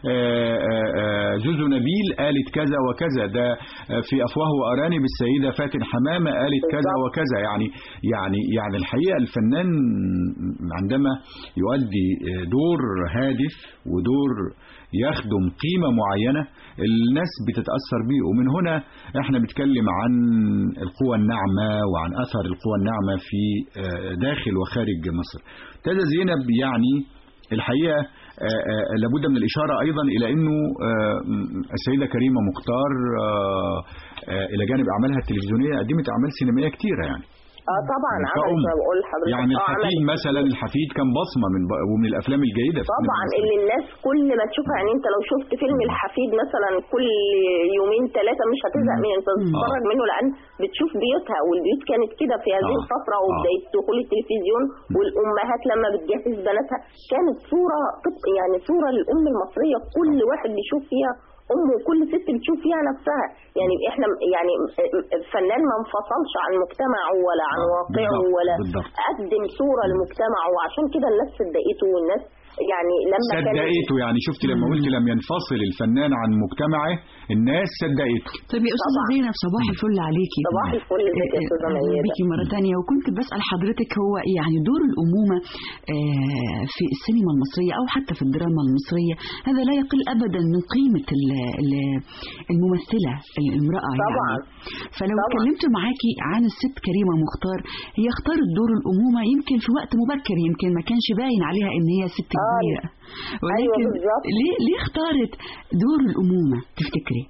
آه، آه، زوزو نبيل قالت كذا وكذا ده آه، في افواه وارانب السيده فاتن حمامه قالت كذا بالظبط. وكذا يعني يعني يعني الحقيقه الفنان عندما يؤدي دور هادف ودور يخدم قيمة معينة الناس بتتأثر بيه ومن هنا احنا بنتكلم عن القوى الناعمة وعن أثر القوى الناعمة في آه، داخل وخارج مصر تاجة زينب يعني الحقيقة آه، آه، لابد من الإشارة أيضا إلى أنه آه، السيدة كريمة مختار آه، آه، إلى جانب أعمالها التلفزيونية قدمت أعمال سينمائية كتيرة يعني اه طبعا يعني عملت كأم. ما بقول لحضرتك يعني آه، الحفيد عملت. مثلا الحفيد كان بصمة من ب- ومن الأفلام الجيدة في السينما طبعا المصرية. اللي الناس كل ما تشوفها يعني انت لو شفت فيلم الحفيد مثلا كل يومين ثلاثه مش هتزهق منه انت بتتفرج منه لان بتشوف بيوتها والبيوت كانت كده في هذه آه. الفتره آه. وبدايه دخول التلفزيون والامهات لما بتجهز بناتها كانت صوره طب- يعني صوره للام المصريه كل واحد بيشوف فيها ام وكل ست بتشوف فيها نفسها يعني احنا يعني الفنان ما انفصلش عن مجتمعه ولا عن آه، واقعه بالضبط، ولا بالضبط. قدم صوره لمجتمعه وعشان كده الناس صدقته والناس يعني لما كان صدقته يعني شفت لما قلت لم ينفصل الفنان عن مجتمعه الناس صدقته طيب يا استاذه طبعاً. زينب صباح الفل عليكي صباح الفل ازيك يا استاذه أهلاً ميادة بيكي مرة تانية وكنت بسأل حضرتك هو يعني دور الأمومة آه، في السينما المصرية أو حتى في الدراما المصرية هذا لا يقل أبدا من قيمة ال- ال- الممثلة المرأة طبعاً. يعني فلو طبعاً. اتكلمت معاكي عن الست كريمة مختار هي اختارت دور الأمومة يمكن في وقت مبكر يمكن ما كانش باين عليها إن هي ست آه. كبيرة أيوة ولكن بالظبط. ليه ليه اختارت دور الأمومة تفتكري؟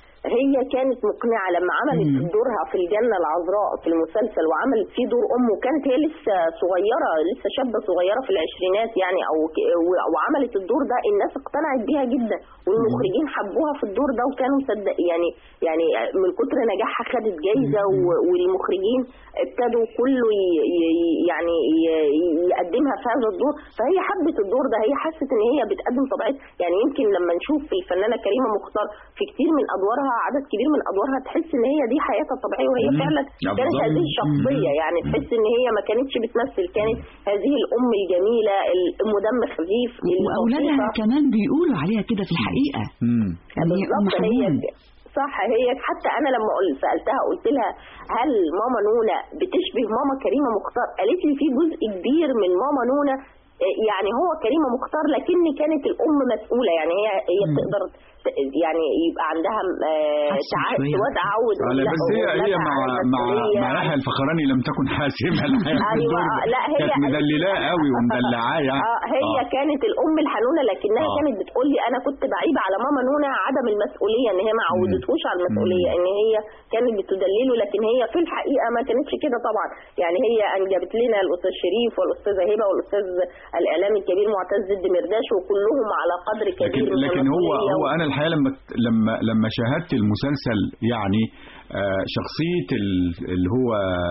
هي كانت مقنعة لما عملت مم. دورها في الجنة العذراء في المسلسل وعملت فيه دور أم وكانت هي لسه صغيرة لسه شابة صغيرة في العشرينات يعني أو ك- و- وعملت الدور ده الناس اقتنعت بيها جدا والمخرجين حبوها في الدور ده وكانوا مصدق يعني يعني من كتر نجاحها خدت جايزة و- والمخرجين ابتدوا كله ي- ي- يعني ي- يقدمها في هذا الدور فهي حبت الدور ده هي حست ان هي بتقدم طبيعتها يعني يمكن لما نشوف في الفنانة كريمة مختار في كتير من ادوارها عدد كبير من ادوارها تحس ان هي دي حياتها الطبيعيه وهي مم. فعلا يا كانت بالظبط. هذه الشخصيه مم. يعني تحس ان هي ما كانتش بتمثل كانت هذه الام الجميله الام دم خفيف وأولادها اللطيفة. كمان بيقولوا عليها كده في الحقيقة مم. إن هي أم بالظبط هي حنون صح هي حتى انا لما قل- سالتها قلت لها هل ماما نونا بتشبه ماما كريمه مختار قالت لي في جزء كبير من ماما نونا آه، يعني هو كريمه مختار لكن كانت الام مسؤوله يعني هي هي بتقدر يعني يبقى عندها آه، حاسة تع- شوية. وتعود على لا، بس هي هي أولادها مع على مع المسؤولية. مع يحيى الفخراني لم تكن حاسمه الحقيقة في أيوة، الدور ده. لا، هي- كانت مدللاه قوي ومدلعاه يعني اه هي آه. كانت الام الحنونه لكنها آه. كانت بتقول لي انا كنت بعيب على ماما نونا عدم المسؤوليه ان هي ما عودتهوش على المسؤوليه ان هي كانت بتدلله لكن هي في الحقيقه ما كانتش كده طبعا يعني هي انجبت لنا الاستاذ شريف والاستاذه هبه والاستاذ الاعلامي الكبير معتز الدمرداش وكلهم على قدر لكن كبير من لكن هو المسؤولية هو انا الحقيقه لما لما لما شاهدت المسلسل يعني آه، شخصيه ال- اللي هو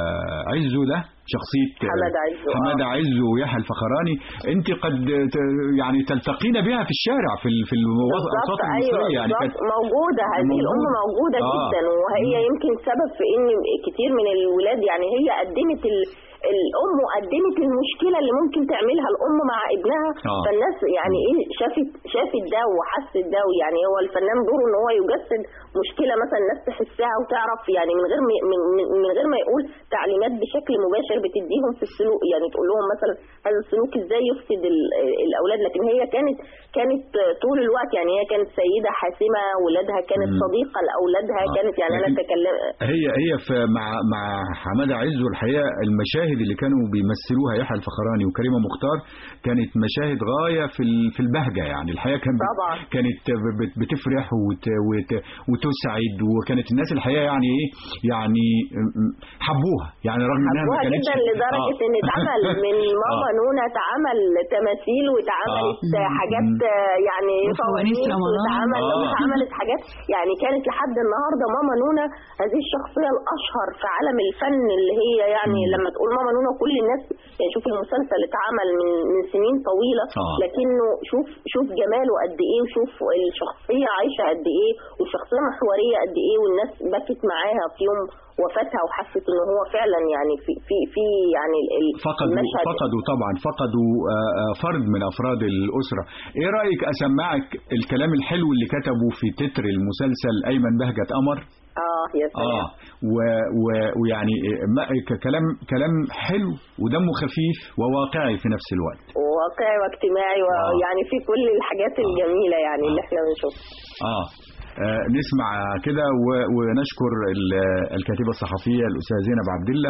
عزه ده شخصيه آه، حمادة عزه، آه. حماده عزه ويحيى الفخراني انت قد ت- يعني تلتقين بها في الشارع في ال- في الوسط بالظبط المصريه ايوه يعني بالظبط كانت موجوده هذه موجودة. الام موجوده آه. جدا وهي يمكن سبب في ان كتير من الولاد يعني هي قدمت ال... الام قدمت المشكله اللي ممكن تعملها الام مع ابنها آه. فالناس يعني ايه شافت شافت ده وحست ده يعني هو الفنان دوره ان هو يجسد مشكله مثلا الناس تحسها وتعرف يعني من غير ما- من, من, من غير ما يقول تعليمات بشكل مباشر بتديهم في السلوك يعني تقول لهم مثلا هذا السلوك ازاي يفسد ال- الاولاد لكن هي كانت كانت طول الوقت يعني هي كانت سيده حاسمه ولادها كانت مم. صديقه لاولادها آه. كانت يعني انا لكن- تكلم هي هي في مع مع حماده عزه الحقيقه المشاهد اللي كانوا بيمثلوها يحيى الفخراني وكريمه مختار كانت مشاهد غايه في ال- في البهجه يعني الحقيقه كان بت- طبعا. كانت بت- بتفرح وت وت وتسعد وكانت الناس الحقيقه يعني ايه يعني م- حبوها يعني رغم انها ما حبوها كانتش جدا لدرجه ان اتعمل من ماما آه. نونا اتعمل تماثيل واتعملت آه. حاجات آه، يعني وفوانيس فوانيس رمضان. واتعمل آه. واتعملت حاجات يعني كانت لحد النهارده ماما نونا هذه الشخصيه الاشهر في عالم الفن اللي هي يعني مم. لما تقول ماما نونا كل الناس يعني شوف المسلسل اتعمل من من سنين طويله آه. لكنه شوف شوف جماله قد ايه وشوف الشخصيه عايشه قد ايه والشخصيه محوريه قد ايه والناس بكت معاها في يوم وفاتها وحست ان هو فعلا يعني في في في يعني ال- ال- فقدوا المشهد فقدوا طبعا فقدوا آه، آه، فرد من افراد الاسره ايه رايك اسمعك الكلام الحلو اللي كتبه في تتر المسلسل ايمن بهجه قمر اه يا سلام اه و و ويعني ما- ك- كلام كلام حلو ودمه خفيف وواقعي في نفس الوقت واقعي واجتماعي آه. ويعني في كل الحاجات الجميله يعني اللي احنا بنشوفها اه آه، نسمع كده و- ونشكر ال- الكاتبة الصحفية الأستاذة زينب عبد الله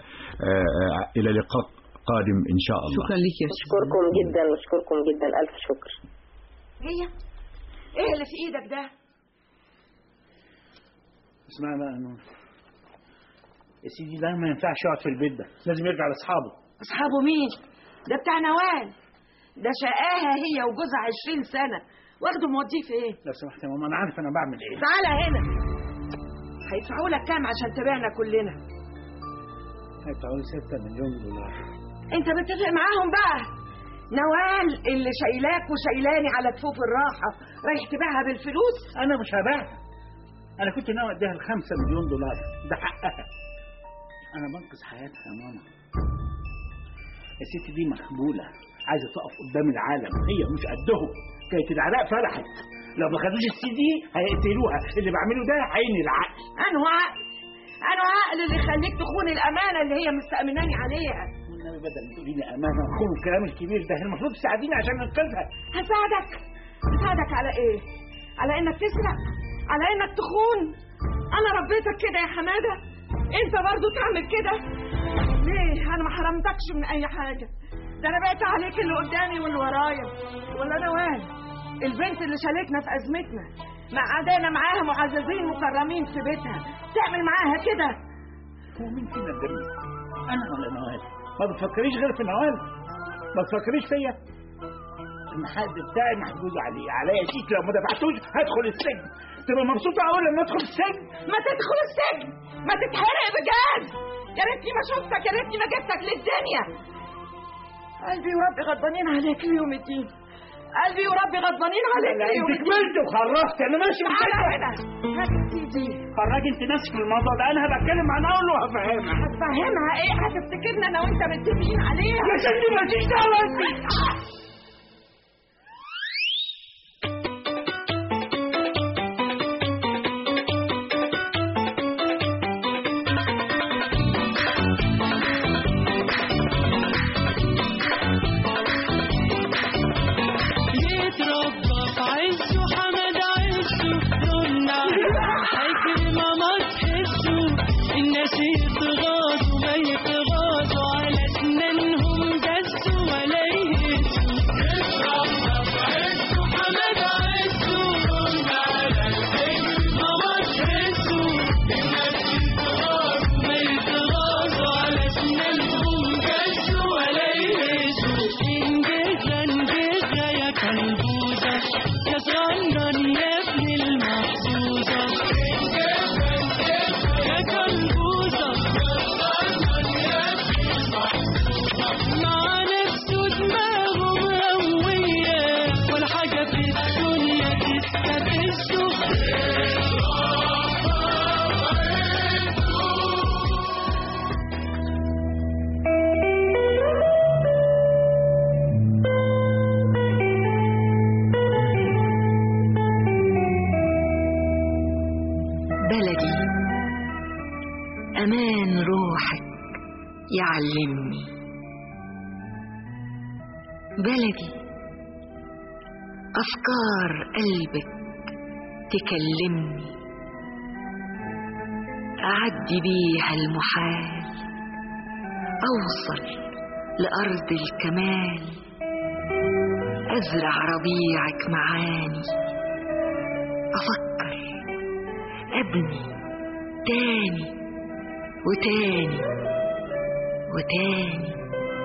وإلى لقاء قادم إن شاء الله شكرا لك يا اشكركم جدا اشكركم جدا الف شكر هي ايه اللي في ايدك ده اسمع بقى يا نور يا سيدي ده ما ينفعش يقعد في البيت ده لازم يرجع لاصحابه اصحابه مين ده بتاع نوال ده شقاها هي وجوزها عشرين سنة واخده موديه فين لو سمحت يا ماما انا عارف انا بعمل ايه تعالى هنا هيدفعوا لك كام عشان تبيعنا كلنا هيدفعوا لي 6 مليون دولار انت بتتفق معاهم بقى نوال اللي شايلاك وشايلاني على كفوف الراحة رايح تبيعها بالفلوس انا مش هبيعها انا كنت ناوي اديها ال 5 مليون دولار ده حقها انا بنقذ حياتها يا ماما يا ستي دي مخبوله عايزه تقف قدام العالم هي مش قدهم كانت العراق فرحت لو ما خدوش السي دي هيقتلوها اللي بعمله ده عين العقل انه عقل انه عقل اللي يخليك تخون الامانة اللي هي مستأمناني عليها والنبي بدل ما تقولي لي امانه وخون الكلام الكبير ده المفروض تساعديني عشان ننقذها هساعدك هساعدك على ايه على انك تسرق على انك تخون انا ربيتك كده يا حمادة انت برضو تعمل كده ليه انا ما حرمتكش من اي حاجة ده انا بقيت عليك اللي قدامي واللي ورايا ولا نوال البنت اللي شالتنا في ازمتنا مع قعدنا معاها معززين مكرمين في بيتها تعمل معاها كده هو مين فينا الجميل انا ولا نوال ما بتفكريش غير في نوال ما تفكريش فيا المحل بتاعي محجوز عليه عليا شيك لو ما دفعتوش هدخل السجن تبقى مبسوطه اول لما ادخل السجن ما تدخل السجن ما تتحرق بجاز يا ريتني ما شفتك يا ريتني ما جبتك للدنيا قلبي وربي غضبانين عليك ليوم الدين قلبي وربي غضبانين عليك لا ليوم انت الدين كبرت وخرفت انا ماشي تعالى بكده هنا هات سيدي فرجي انت نفسك في الموضوع ده انا هبتكلم عن اول وهفهمها هتفهمها ايه هتفتكرنا انا وانت متفقين عليها يا ستي مالكيش دعوه انت يتربى في عز وحمد عز بلدي أمان روحك يعلمني بلدي أفكار قلبك تكلمني أعدي بيها المحال أوصل لأرض الكمال أزرع ربيعك معاني أفكر أبني تاني وتاني وتاني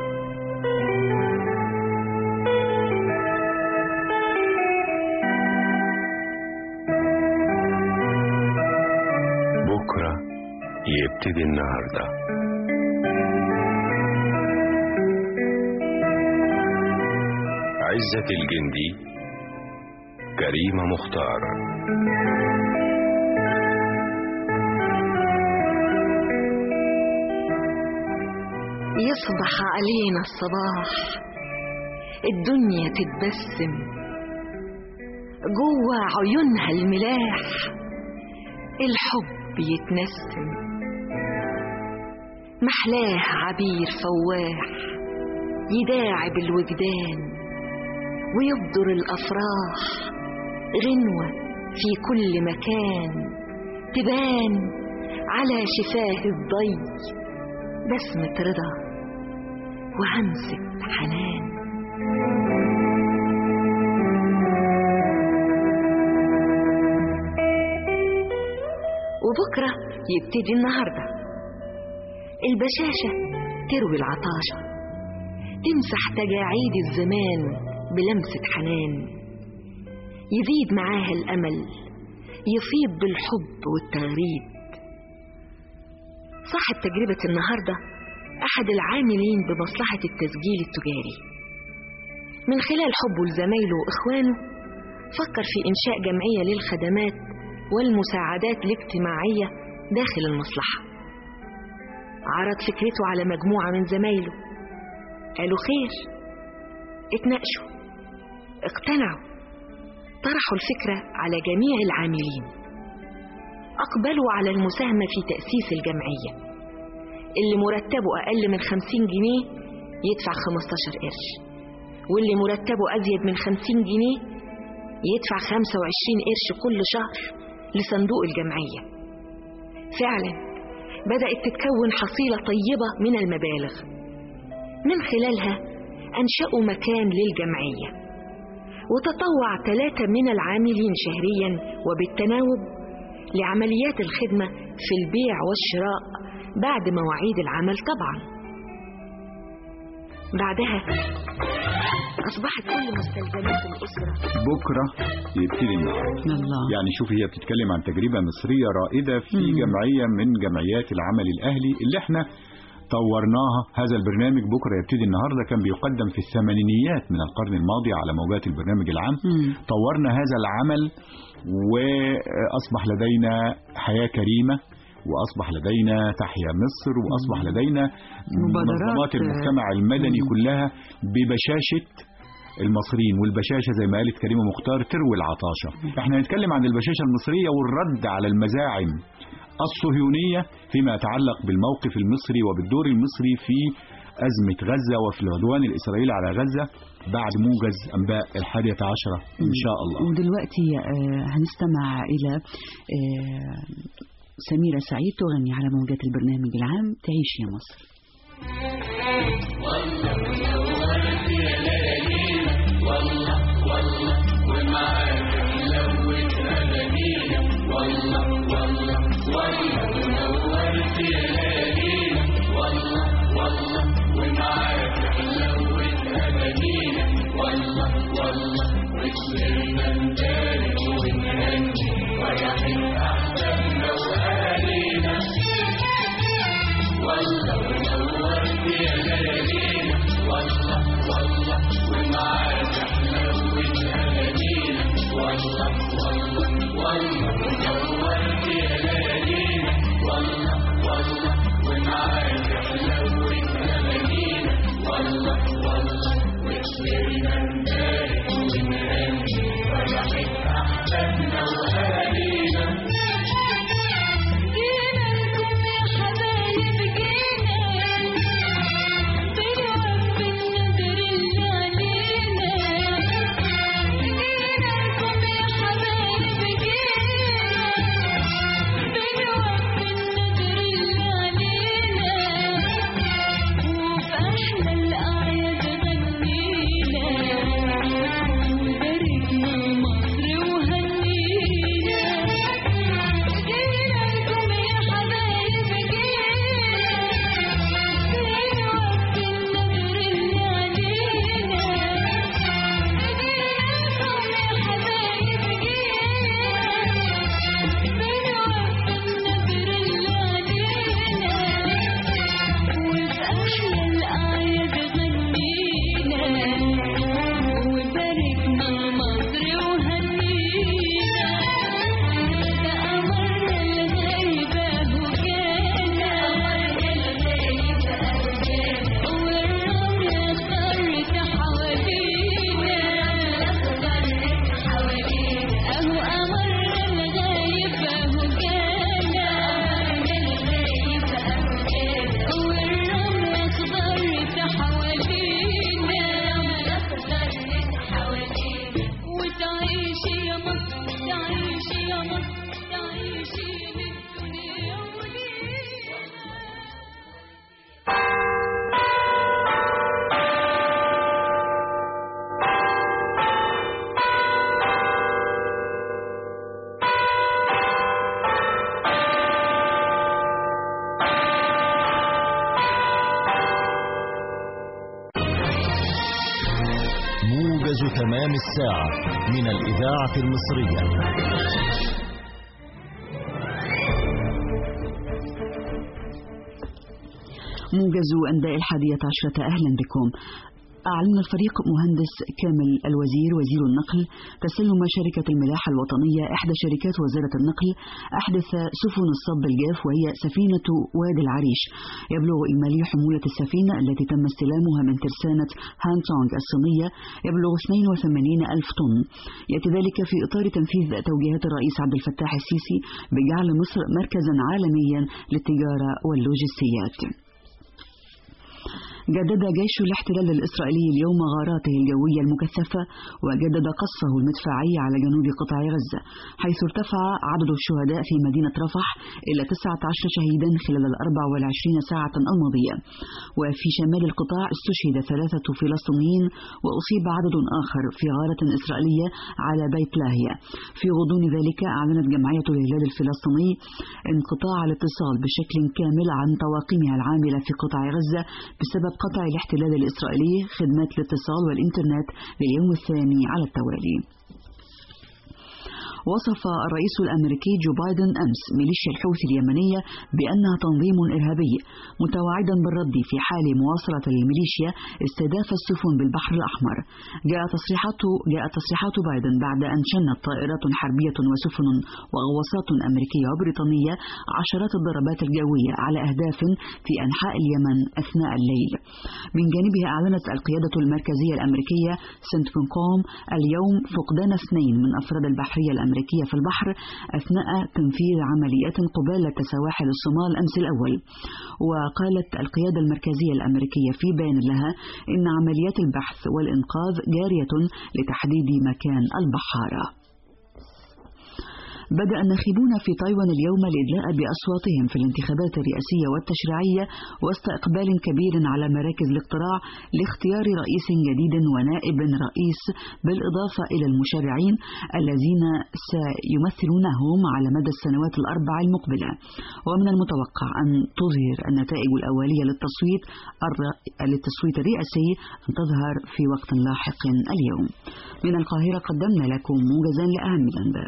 بكرة يبتدي النهاردة عزة الجندي كريمة مختار يصبح علينا الصباح الدنيا تتبسم جوه عيونها الملاح الحب يتنسم محلاه عبير فواح يداعب الوجدان ويبدر الأفراح غنوة في كل مكان تبان على شفاه الضي بسمة رضا وهمسة حنان وبكرة يبتدي النهاردة البشاشة تروي العطاشة تمسح تجاعيد الزمان بلمسة حنان يزيد معاها الأمل يفيض بالحب والتغريد صاحب تجربة النهاردة أحد العاملين بمصلحة التسجيل التجاري من خلال حبه لزمايله وإخوانه فكر في إنشاء جمعية للخدمات والمساعدات الاجتماعية داخل المصلحة عرض فكرته على مجموعة من زمايله قالوا خير اتناقشوا اقتنعوا طرحوا الفكرة على جميع العاملين أقبلوا على المساهمة في تأسيس الجمعية اللي مرتبه أقل من خمسين جنيه يدفع خمستاشر قرش واللي مرتبه أزيد من خمسين جنيه يدفع خمسة وعشرين قرش كل شهر لصندوق الجمعية فعلا بدأت تتكون حصيلة طيبة من المبالغ من خلالها أنشأوا مكان للجمعية وتطوع ثلاثة من العاملين شهريا وبالتناوب لعمليات الخدمة في البيع والشراء بعد مواعيد العمل طبعا بعدها أصبحت كل مستلزمات الأسرة بكرة يبتدي النهاردة الله يعني شوفي هي بتتكلم عن تجربة مصرية رائدة في مم. جمعية من جمعيات العمل الأهلي اللي احنا طورناها هذا البرنامج بكرة يبتدي النهاردة كان بيقدم في الثمانينيات من القرن الماضي على موجات البرنامج العام مم. طورنا هذا العمل وأصبح لدينا حياة كريمة وأصبح لدينا تحيا مصر وأصبح لدينا مبادرات، منظمات المجتمع المدني مم. كلها ببشاشة المصريين والبشاشة زي ما قالت كريمة مختار تروي العطاشة احنا هنتكلم عن البشاشة المصرية والرد على المزاعم الصهيونية فيما يتعلق بالموقف المصري وبالدور المصري في أزمة غزة وفي العدوان الإسرائيلي على غزة بعد موجز أنباء الحادية عشرة إن شاء الله ودلوقتي آه، هنستمع إلى آه، سميرة سعيد تغني على موجات البرنامج العام تعيش يا مصر والله تمام الساعة من الإذاعة المصرية موجز أنداء الحادية عشرة أهلا بكم أعلن الفريق مهندس كامل الوزير وزير النقل تسلم شركة الملاحة الوطنية إحدى شركات وزارة النقل أحدث سفن الصب الجاف وهي سفينة وادي العريش يبلغ إجمالي حمولة السفينة التي تم استلامها من ترسانة هانتونغ الصينية يبلغ 82 ألف طن يأتي ذلك في إطار تنفيذ توجيهات الرئيس عبد الفتاح السيسي بجعل مصر مركزا عالميا للتجارة واللوجستيات جدد جيش الاحتلال الإسرائيلي اليوم غاراته الجوية المكثفة وجدد قصفه المدفعي على جنوب قطاع غزة حيث ارتفع عدد الشهداء في مدينة رفح إلى 19 شهيدا خلال ال 24 ساعة الماضية وفي شمال القطاع استشهد ثلاثة فلسطينيين وأصيب عدد آخر في غارة إسرائيلية على بيت لاهيا في غضون ذلك أعلنت جمعية الهلال الفلسطيني انقطاع الاتصال بشكل كامل عن طواقمها العاملة في قطاع غزة بسبب قطع الاحتلال الإسرائيلي خدمات الاتصال والإنترنت لليوم الثاني على التوالي وصف الرئيس الأمريكي جو بايدن أمس ميليشيا الحوثي اليمنية بأنها تنظيم إرهابي متواعدا بالرد في حال مواصلة الميليشيا استهداف السفن بالبحر الأحمر جاء تصريحات جاء تصريحات بايدن بعد أن شنت طائرات حربية وسفن وغواصات أمريكية وبريطانية عشرات الضربات الجوية على أهداف في أنحاء اليمن أثناء الليل من جانبها أعلنت القيادة المركزية الأمريكية سنتكونكوم اليوم فقدان اثنين من أفراد البحرية الأمريكية الأمريكية في البحر أثناء تنفيذ عمليات قبالة سواحل الصومال أمس الأول وقالت القيادة المركزية الأمريكية في بيان لها إن عمليات البحث والإنقاذ جارية لتحديد مكان البحارة بدأ الناخبون في تايوان اليوم الإدلاء بأصواتهم في الانتخابات الرئاسية والتشريعية وسط إقبال كبير على مراكز الاقتراع لاختيار رئيس جديد ونائب رئيس بالإضافة إلى المشرعين الذين سيمثلونهم على مدى السنوات الأربع المقبلة ومن المتوقع أن تظهر النتائج الأولية للتصويت للتصويت الرئاسي أن تظهر في وقت لاحق اليوم من القاهرة قدمنا لكم موجزا لأهم الأنباء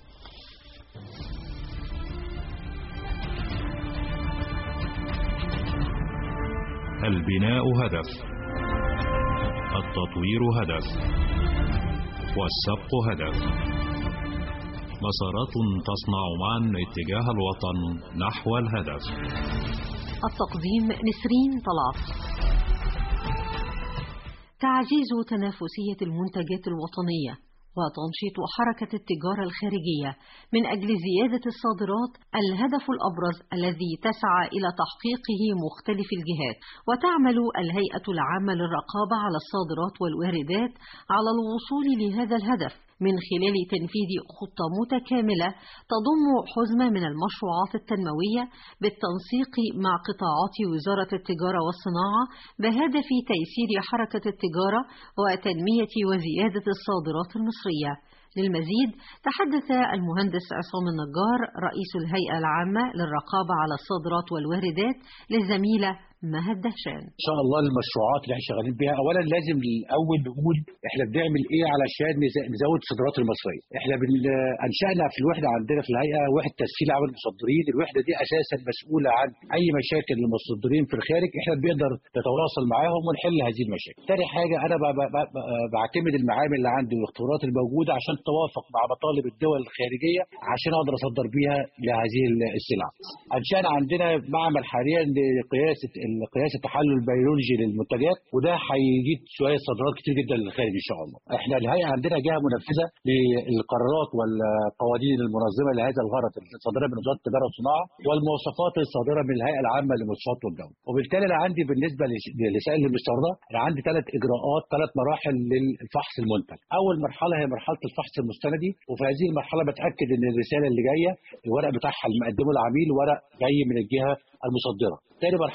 البناء هدف التطوير هدف والسبق هدف مسارات تصنع معا اتجاه الوطن نحو الهدف التقديم نسرين طلعت تعزيز تنافسية المنتجات الوطنية وتنشيط حركة التجارة الخارجية من أجل زيادة الصادرات الهدف الأبرز الذي تسعى إلى تحقيقه مختلف الجهات وتعمل الهيئة العامة للرقابة على الصادرات والواردات على الوصول لهذا الهدف من خلال تنفيذ خطة متكاملة تضم حزمة من المشروعات التنموية بالتنسيق مع قطاعات وزارة التجارة والصناعة بهدف تيسير حركة التجارة وتنمية وزيادة الصادرات المصرية. للمزيد تحدث المهندس عصام النجار رئيس الهيئة العامة للرقابة على الصادرات والواردات للزميلة مهد دهشان ان شاء الله المشروعات اللي احنا شغالين بيها اولا لازم الاول نقول احنا بنعمل ايه علشان نزود الصادرات المصريه احنا بن... انشانا في الوحده عندنا في الهيئه وحده تسهيل عمل المصدرين الوحده دي اساسا مسؤوله عن اي مشاكل للمصدرين في الخارج احنا بنقدر نتواصل معاهم ونحل هذه المشاكل تاني حاجه انا ب... ب... ب... بعتمد المعامل اللي عندي والاختبارات الموجوده عشان توافق مع مطالب الدول الخارجيه عشان اقدر اصدر بيها لهذه السلع انشانا عندنا معمل حاليا لقياسه قياس التحلل البيولوجي للمنتجات وده هيجيب شويه صادرات كتير جدا للخارج ان شاء الله. احنا الهيئه عندنا جهه منفذه للقرارات والقوانين المنظمه لهذا الغرض الصادره من وزاره التجاره والصناعه والمواصفات الصادره من الهيئه العامه للمواصفات والجوده. وبالتالي انا عندي بالنسبه لسائل المستورده انا عندي ثلاث اجراءات ثلاث مراحل للفحص المنتج. اول مرحله هي مرحله الفحص المستندي وفي هذه المرحله بتاكد ان الرساله اللي جايه الورق بتاعها اللي مقدمه العميل ورق جاي من الجهه المصدره. ثاني مرحله هي مرحله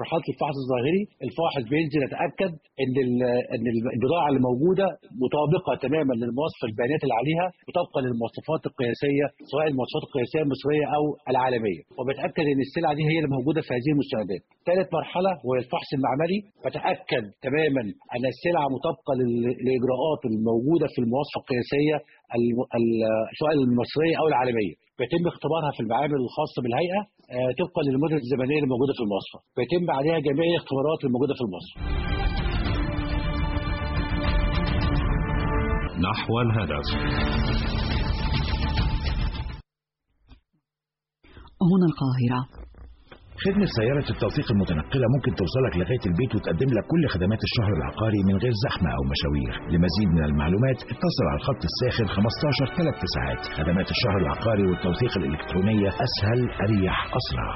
مرحله الفحص الظاهري الفاحص بينزل يتاكد ان ال- ان البضاعه اللي موجوده مطابقه تماما للمواصفه البيانات اللي عليها وطبقا للمواصفات القياسيه سواء المواصفات القياسيه المصريه او العالميه وبتاكد ان السلعه دي هي اللي موجوده في هذه المستندات ثالث مرحله وهي الفحص المعملي بتاكد تماما ان السلعه مطابقه لل- للاجراءات الموجوده في المواصفه القياسيه الم- ال- سواء المصريه او العالميه بيتم اختبارها في المعامل الخاصه بالهيئه آه، طبقا للمده الزمنيه اللي موجوده في المواصفه بيتم عليها جميع الاختبارات الموجوده في المواصفه نحو الهدف هنا القاهرة خدمة سيارة التوثيق المتنقلة ممكن توصلك لغاية البيت وتقدم لك كل خدمات الشهر العقاري من غير زحمة أو مشاوير لمزيد من المعلومات اتصل على الخط الساخن 15 3 ساعات خدمات الشهر العقاري والتوثيق الإلكترونية أسهل أريح أسرع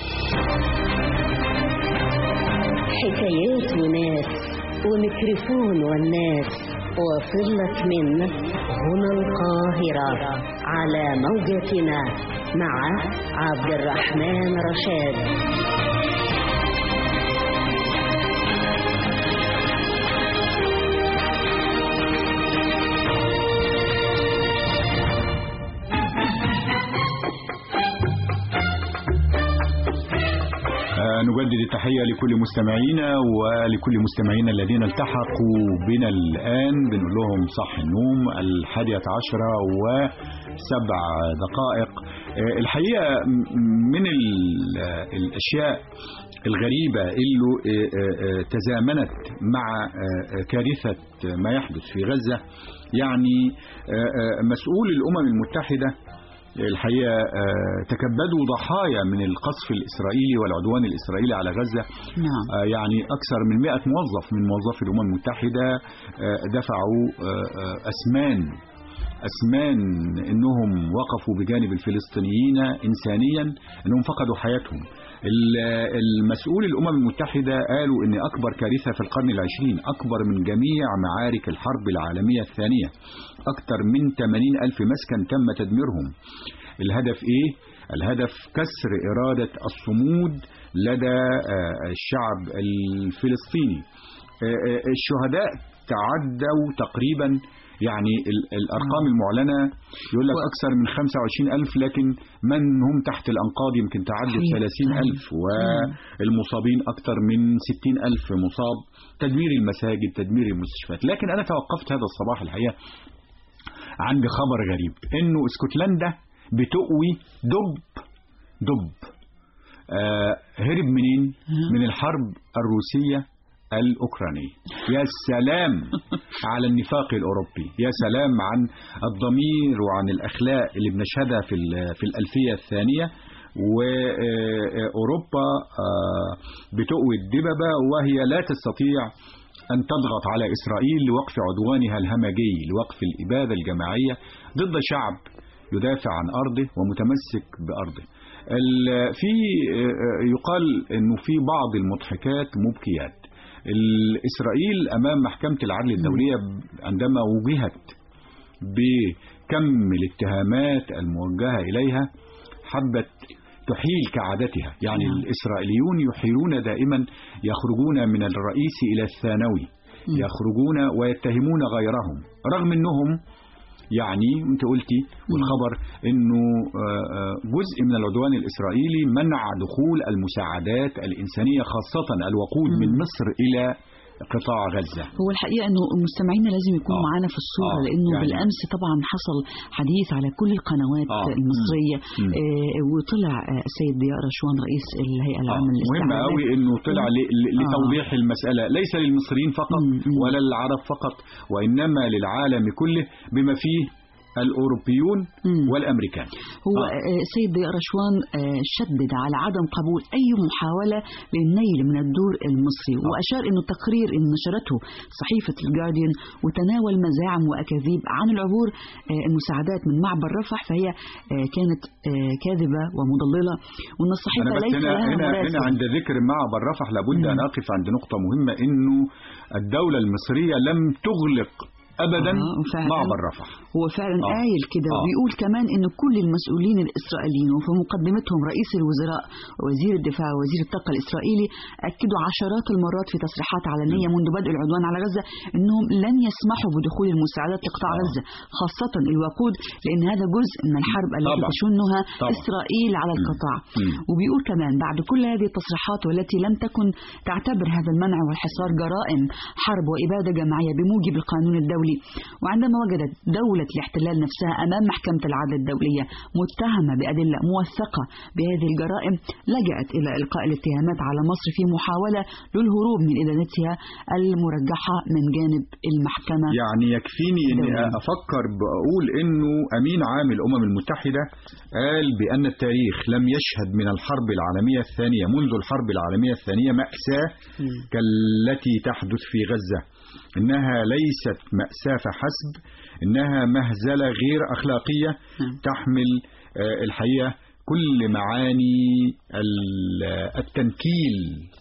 حكايات وناس وميكروفون والناس واصل لك من هنا القاهرة على موجتنا مع عبد الرحمن رشاد آه، نجدد التحية لكل مستمعينا ولكل مستمعينا الذين التحقوا بنا الآن بنقول لهم صح النوم الحادية عشرة وسبع دقائق آه، الحقيقة م- من ال- آه، الأشياء الغريبة اللي آه، آه، آه، تزامنت مع آه، آه، كارثة ما يحدث في غزة يعني آه، آه، مسؤول الأمم المتحدة الحقيقة آه، تكبدوا ضحايا من القصف الإسرائيلي والعدوان الإسرائيلي على غزة نعم آه، يعني أكثر من 100 موظف من موظفي الأمم المتحدة آه، دفعوا آه، آه، أسمان أسمان أنهم وقفوا بجانب الفلسطينيين إنسانيا أنهم فقدوا حياتهم ال- المسؤول الأمم المتحدة قالوا أن أكبر كارثة في القرن العشرين أكبر من جميع معارك الحرب العالمية الثانية أكثر من 80 ألف مسكن تم تدميرهم الهدف إيه؟ الهدف كسر إرادة الصمود لدى آه، الشعب الفلسطيني آه، آه، الشهداء تعدوا تقريبا يعني ال- الأرقام المعلنة يقول لك أكثر من 25 ألف لكن من هم تحت الأنقاض يمكن تعدوا صحيح، 30 ألف والمصابين أكثر من 60 ألف مصاب تدمير المساجد تدمير المستشفيات لكن أنا توقفت هذا الصباح الحقيقة عندي خبر غريب انه اسكتلندا بتقوي دب دب آه هرب منين من الحرب الروسية الأوكرانية يا سلام على النفاق الأوروبي يا سلام عن الضمير وعن الأخلاق اللي بنشهدها في, ال- في الألفية الثانية وأوروبا بتقوي الدببة وهي لا تستطيع أن تضغط على إسرائيل لوقف عدوانها الهمجي لوقف الإبادة الجماعية ضد شعب يدافع عن أرضه ومتمسك بأرضه ال- في يقال أنه في بعض المضحكات مبكيات ال- إسرائيل أمام محكمة العدل الدولية عندما وجهت بكم الاتهامات الموجهة إليها حبت تحيل كعادتها يعني نعم. الإسرائيليون يحيلون دائما يخرجون من الرئيس إلى الثانوي يخرجون ويتهمون غيرهم رغم أنهم يعني انت قلتي والخبر انه آه، آه، جزء من العدوان الاسرائيلي منع دخول المساعدات الانسانيه خاصه الوقود من مصر الى قطاع غزه هو الحقيقة أنه مستمعينا لازم يكونوا آه. معانا في الصورة آه. لأنه يعني- بالأمس طبعا حصل حديث على كل القنوات آه. المصرية مم. آه وطلع آه، السيد ضياء رشوان رئيس الهيئة العامة مهم للاستعمار قوي انه طلع ل- ل- آه. لتوضيح المساله ليس للمصريين فقط ولا للعرب فقط وانما للعالم كله بما فيه الاوروبيون والامريكان هو آه، السيد ضياء رشوان آه، شدد على عدم قبول أي محاولة للنيل من الدور المصري وأشار أنه التقرير اللي نشرته صحيفة الجارديان وتناول مزاعم وأكاذيب عن العبور آه، المساعدات من معبر رفح فهي آه، كانت آه، كاذبة ومضللة وأن الصحيفة أنا بس ليس هنا لها هنا هنا مراسم عند ذكر معبر رفح لابد أن أقف عند نقطة مهمة إنه الدولة المصرية لم تغلق ابدا آه، وفعلاً. معبر رفح هو فعلا آه. قايل كده آه. وبيقول كمان ان كل المسؤولين الاسرائيليين وفي مقدمتهم رئيس الوزراء ووزير الدفاع ووزير الطاقه الاسرائيلي اكدوا عشرات المرات في تصريحات علنيه منذ بدء العدوان على غزه انهم لن يسمحوا بدخول المساعدات لقطاع غزه خاصه الوقود لان هذا جزء من الحرب التي طبعاً. تشنها طبعاً. اسرائيل على القطاع مم. وبيقول كمان بعد كل هذه التصريحات والتي لم تكن تعتبر هذا المنع والحصار جرائم حرب وإبادة جماعية بموجب القانون الدولي وعندما وجدت دولة الاحتلال نفسها أمام محكمة العدل الدولية متهمة بأدلة موثقة بهذه الجرائم لجأت إلى إلقاء الاتهامات على مصر في محاولة للهروب من إدانتها المرجحة من جانب المحكمة يعني يكفيني اني دولي. افكر بقول انه امين عام الامم المتحده قال بان التاريخ لم يشهد من الحرب العالميه الثانيه منذ الحرب العالميه الثانيه ماساه كالتي تحدث في غزه انها ليست ماساه فحسب انها مهزله غير اخلاقيه تحمل آه، الحقيقه كل معاني ال- التنكيل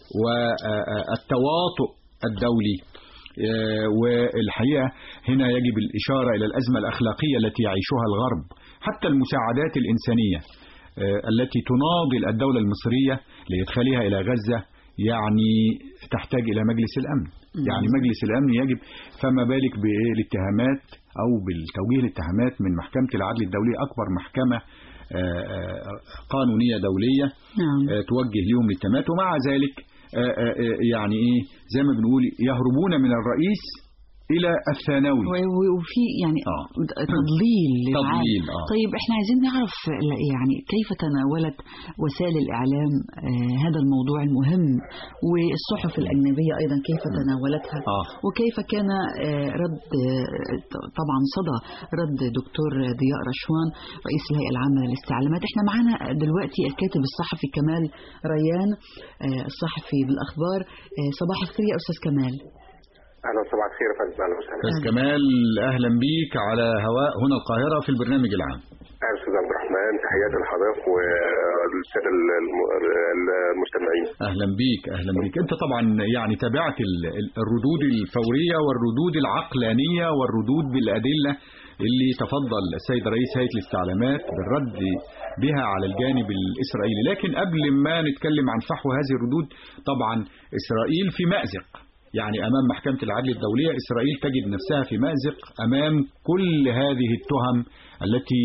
والتواطؤ الدولي آه، والحقيقة هنا يجب الإشارة إلى الأزمة الأخلاقية التي يعيشها الغرب حتى المساعدات الإنسانية آه، التي تناضل الدولة المصرية لإدخالها إلى غزة يعني تحتاج إلى مجلس الأمن يعني مجلس الأمن يجب فما بالك بالاتهامات أو بالتوجيه الاتهامات من محكمة العدل الدولية أكبر محكمة آه، آه، قانونية دولية نعم. آه، توجه لهم الاتهامات ومع ذلك آه، آه، آه، يعني ايه زي ما بنقول يهربون من الرئيس الى الثانوي و- و- وفي يعني آه. تضليل للعالم. تضليل، آه. طيب احنا عايزين نعرف لا- يعني كيف تناولت وسائل الاعلام آه هذا الموضوع المهم والصحف الاجنبيه ايضا كيف تناولتها آه. وكيف كان آه رد آه طبعا صدى رد دكتور ضياء رشوان رئيس الهيئه العامه للاستعلامات احنا معانا دلوقتي الكاتب الصحفي كمال ريان آه الصحفي بالاخبار آه صباح الخير يا استاذ كمال اهلا صباح الخير يا فندم اهلا وسهلا استاذ كمال اهلا بيك على هواء هنا القاهره في البرنامج العام اهلا استاذ عبد الرحمن تحياتي لحضرتك والساده الم- المستمعين اهلا بيك اهلا بيك انت طبعا يعني تابعت ال- ال- الردود الفوريه والردود العقلانيه والردود بالادله اللي تفضل السيد رئيس هيئه الاستعلامات بالرد بها على الجانب الاسرائيلي لكن قبل ما نتكلم عن فحوى هذه الردود طبعا اسرائيل في مازق يعني امام محكمه العدل الدوليه اسرائيل تجد نفسها في مازق امام كل هذه التهم التي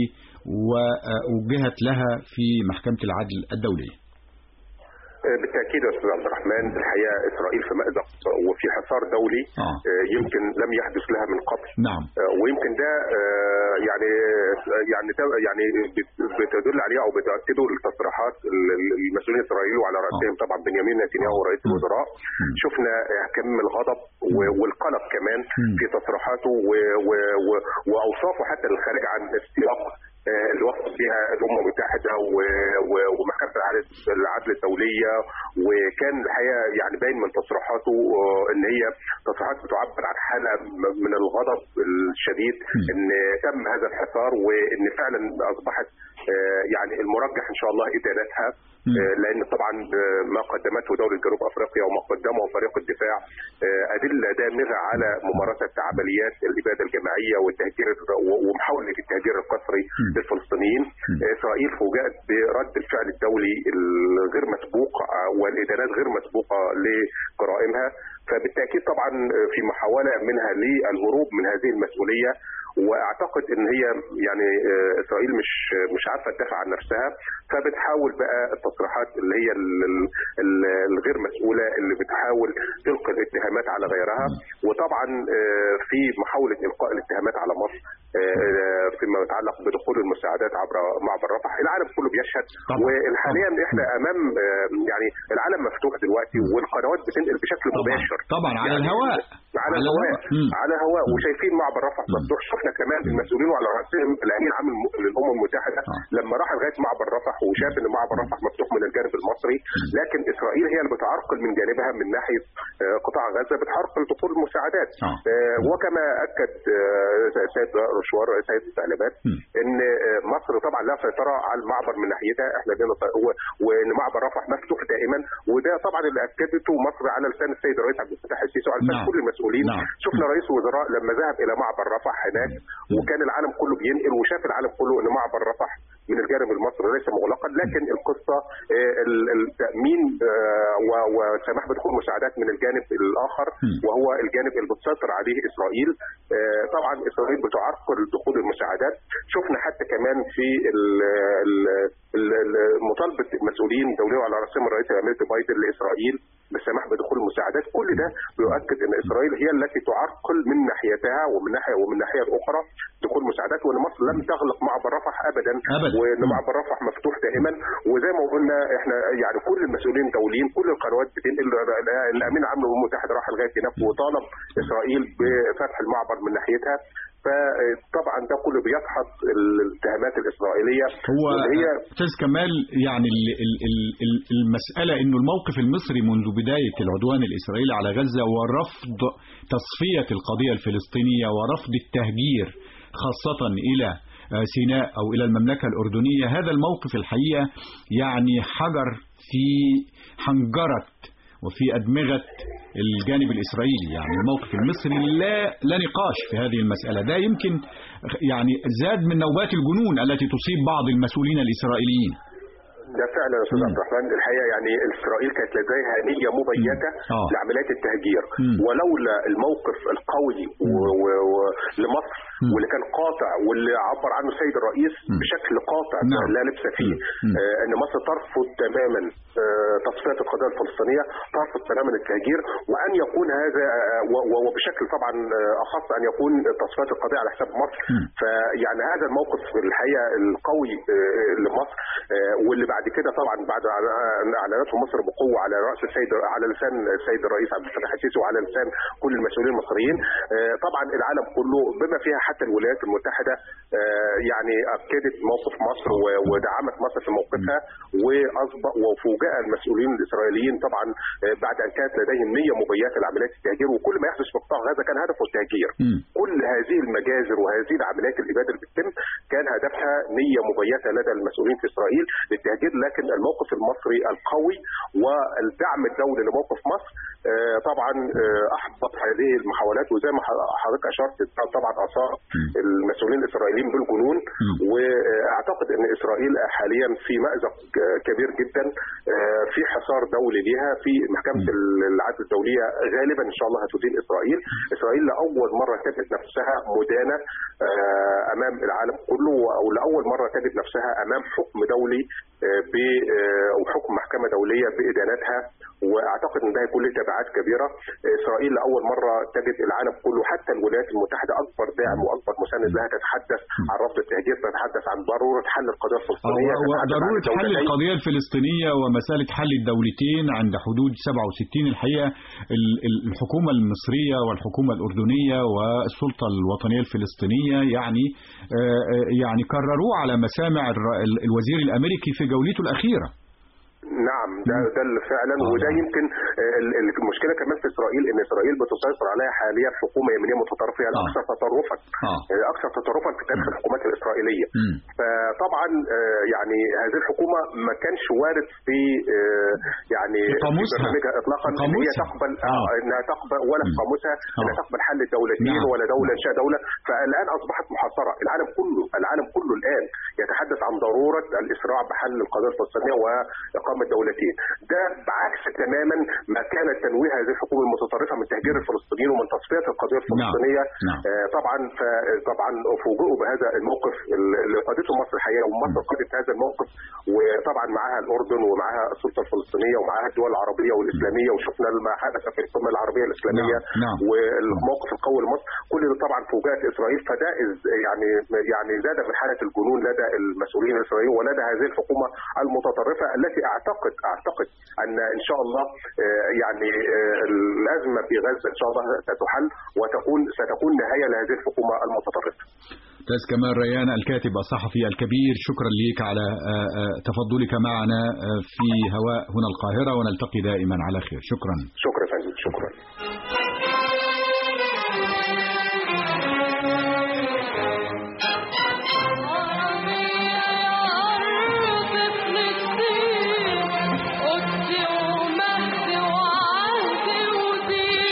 وجهت لها في محكمه العدل الدوليه بالتاكيد يا استاذ عبد الرحمن الحقيقه اسرائيل في مازق وفي حصار دولي آه. آه، يمكن لم يحدث لها من قبل نعم آه، ويمكن ده آه، يعني يعني ده يعني بت- بتدل عليه او بتاكده التصريحات ال- ال- المسؤولين الاسرائيليين وعلى راسهم طبعا بنيامين نتنياهو رئيس الوزراء شفنا آه، كم الغضب و- والقلق كمان في تصريحاته و- و- و- واوصافه حتى الخارج عن السياق آه، اللي وصف بها الامم المتحده و- و- ومحكمه العدل العدل الدوليه وكان الحقيقه يعني باين من تصريحاته آه، ان هي تصريحات بتعبر عن حاله م- من الغضب الشديد ان تم هذا الحصار وان فعلا اصبحت آه، يعني المرجح ان شاء الله ادانتها آه، لان طبعا آه، ما قدمته دوله جنوب افريقيا وما قدمه فريق الدفاع آه، ادله دامغه على ممارسه عمليات الاباده الجماعيه والتهجير و- ومحاوله التهجير القسري للفلسطينيين آه، اسرائيل فوجئت برد الفعل الدولي الغير مسبوق آه، والادانات غير مسبوقه لجرائمها فبالتاكيد طبعا آه، في محاوله منها للهروب من هذه المسؤوليه واعتقد ان هي يعني آه، اسرائيل مش مش عارفه تدافع عن نفسها فبتحاول بقى التصريحات اللي هي ال- ال- ال- الغير مسؤوله اللي بتحاول تلقي الاتهامات على غيرها وطبعا آه، في محاوله القاء الاتهامات على مصر آه، فيما يتعلق بدخول المساعدات عبر معبر رفح العالم كله بيشهد وحاليا احنا امام آه، يعني العالم مفتوح دلوقتي والقنوات بتنقل بشكل مباشر طبعا على يعني الهواء على الهواء على الهواء وشايفين معبر رفح مفتوح شفنا كمان المسؤولين وعلى راسهم الامين العام الم- للامم المتحده لما راح لغايه معبر رفح وشاف ان معبر رفح مفتوح من الجانب المصري لكن اسرائيل هي اللي بتعرقل من جانبها من ناحيه آه، قطاع غزه بتعرقل دخول المساعدات آه، وكما اكد آه، السيد رشوار رئيس هيئه الاستعلامات ان آه، مصر طبعا لا سيطره على المعبر من ناحيتها احنا لنا ط- و- وان معبر رفح مفتوح دائما وده طبعا اللي اكدته مصر على لسان السيد الرئيس عبد الفتاح السيسي وعلى لسان نعم. كل المسؤولين نعم. شفنا رئيس الوزراء لما ذهب الى معبر رفح هناك وكان العالم كله بينقل وشاف العالم كله ان معبر رفح من الجانب المصري ليس مغلقا لكن القصه آه، ال- التامين آه، و- والسماح بدخول مساعدات من الجانب الاخر وهو الجانب اللي بتسيطر عليه اسرائيل آه، طبعا اسرائيل بتعرقل دخول المساعدات شفنا حتى كمان في ال- ال- ال- ال- مطالبه مسؤولين دوليه وعلى راسهم الرئيس الامريكي بايدن لاسرائيل بالسماح بدخول المساعدات كل ده بيؤكد ان اسرائيل هي التي تعرقل من ناحيتها ومن ناحيه ومن الناحيه الاخرى دخول مساعدات وان مصر لم تغلق معبر رفح ابدا أبداً. وان معبر رفح مفتوح دائما وزي ما قلنا احنا يعني كل المسؤولين الدوليين كل القنوات بتنقل الامين العام للامم المتحده راح لغايه هناك وطالب اسرائيل بفتح المعبر من ناحيتها فطبعا ده كله بيدحض الاتهامات الاسرائيليه هو واللي هي استاذ كمال يعني ال ال ال ال المساله انه الموقف المصري منذ بدايه العدوان الاسرائيلي على غزه ورفض تصفيه القضيه الفلسطينيه ورفض التهجير خاصه الى آه، سيناء او الى المملكه الاردنيه هذا الموقف الحقيقه يعني حجر في حنجره وفي أدمغة الجانب الإسرائيلي يعني الموقف المصري لا لا نقاش في هذه المسألة ده يمكن يعني زاد من نوبات الجنون التي تصيب بعض المسؤولين الإسرائيليين ده فعلا يا استاذ عبد الرحمن الحقيقه يعني اسرائيل كانت لديها نيه مبيته آه. لعمليات التهجير مم. ولولا الموقف القوي و- و- و- لمصر واللي كان قاطع واللي عبر عنه السيد الرئيس بشكل قاطع نعم. لا لبس فيه آه ان مصر ترفض تماما آه تصفيه القضيه الفلسطينيه ترفض تماما التهجير وان يكون هذا آه و- و- وبشكل طبعا آه اخص ان يكون تصفيه القضيه على حساب مصر فيعني هذا الموقف الحقيقه القوي آه لمصر آه واللي بعد كده طبعا بعد أن اعلنته مصر بقوه على راس السيد على لسان السيد الرئيس عبد الفتاح السيسي وعلى لسان كل المسؤولين المصريين آه طبعا العالم كله بما فيها حتى الولايات المتحده آه يعني اكدت موقف مصر و- ودعمت مصر في موقفها واصبح وفوجئ المسؤولين الاسرائيليين طبعا آه بعد ان كانت لديهم نيه مبيته لعمليات التهجير وكل ما يحدث في قطاع غزه كان هدفه التهجير كل هذه المجازر وهذه العمليات الاباده اللي بتتم كان هدفها نيه مبيته لدى المسؤولين في اسرائيل للتهجير لكن الموقف المصري القوي والدعم الدولي لموقف مصر آه، طبعا آه، احبط هذه المحاولات وزي ما حضرتك اشرت ده طبعا اثار المسؤولين الاسرائيليين بالجنون واعتقد ان اسرائيل حاليا في مازق آه، كبير جدا آه، في حصار دولي ليها في محكمه العدل الدوليه غالبا ان شاء الله هتدين اسرائيل اسرائيل لاول مره تجد نفسها مدانه آه، امام العالم كله او لاول مره تجد نفسها امام حكم دولي آه، ب آه، او حكم محكمه دوليه بادانتها واعتقد ان ده هيكون له تبعات كبيره اسرائيل لاول مره تجد العالم كله حتى الولايات المتحده اكبر داعم واكبر مساند لها تتحدث عن رفض التهجير تتحدث عن ضروره حل القضيه الفلسطينيه و- تتحدث عن وضرورة حل الدولتين. القضية الفلسطينية ومسألة حل الدولتين عند حدود 67 الحقيقة ال- ال- الحكومة المصرية والحكومة الأردنية والسلطة الوطنية الفلسطينية يعني آه، آه، يعني كرروه على مسامع الر- ال- الوزير الأمريكي في جولته الأخيرة نعم ده ده اللي فعلا وده يمكن آه، ال- ال- المشكله كمان في اسرائيل ان اسرائيل بتسيطر عليها حاليا حكومه يمينيه متطرفه يعني اكثر تطرفا يعني اكثر تطرفا في تاريخ الحكومات الاسرائيليه فطبعا آه، يعني هذه الحكومه ما كانش وارد في آه، يعني في قاموسها. برنامجها اطلاقا في ان هي قاموسها. تقبل آه. انها تقبل ولا في قاموسها انها تقبل حل الدولتين نعم. ولا دوله انشاء دوله فالان اصبحت محاصره العالم كله العالم كله الان يتحدث عن ضروره الاسراع بحل القضيه الفلسطينيه واقامه دولتين ده بعكس تماما ما كان تنويه هذه الحكومه المتطرفه من تهجير الفلسطينيين ومن تصفيه القضيه الفلسطينيه نعم. آه، طبعا فطبعا فوجئوا بهذا الموقف اللي قادته مصر الحقيقه ومصر قادت هذا الموقف وطبعا معاها الاردن ومعاها السلطه الفلسطينيه ومعاها الدول العربيه والاسلاميه وشفنا ما حدث في القمه العربيه الاسلاميه نعم، نعم. والموقف القوي لمصر كل ده طبعا فوجئت اسرائيل فده إز- يعني يعني زاد من حاله الجنون لدى المسؤولين الاسرائيليين ولدى هذه الحكومه المتطرفه التي اعتقد اعتقد ان ان شاء الله آه، يعني آه، الازمه في غزه ان شاء الله ستحل وتكون ستكون نهايه لهذه الحكومه المتطرفه. أستاذ كمال ريان الكاتب الصحفي الكبير شكرا لك على آه، آه، تفضلك معنا آه، في هواء هنا القاهرة ونلتقي دائما على خير شكرا شكرا يا فندم شكرا. قدي ومهدي وعهدي ودين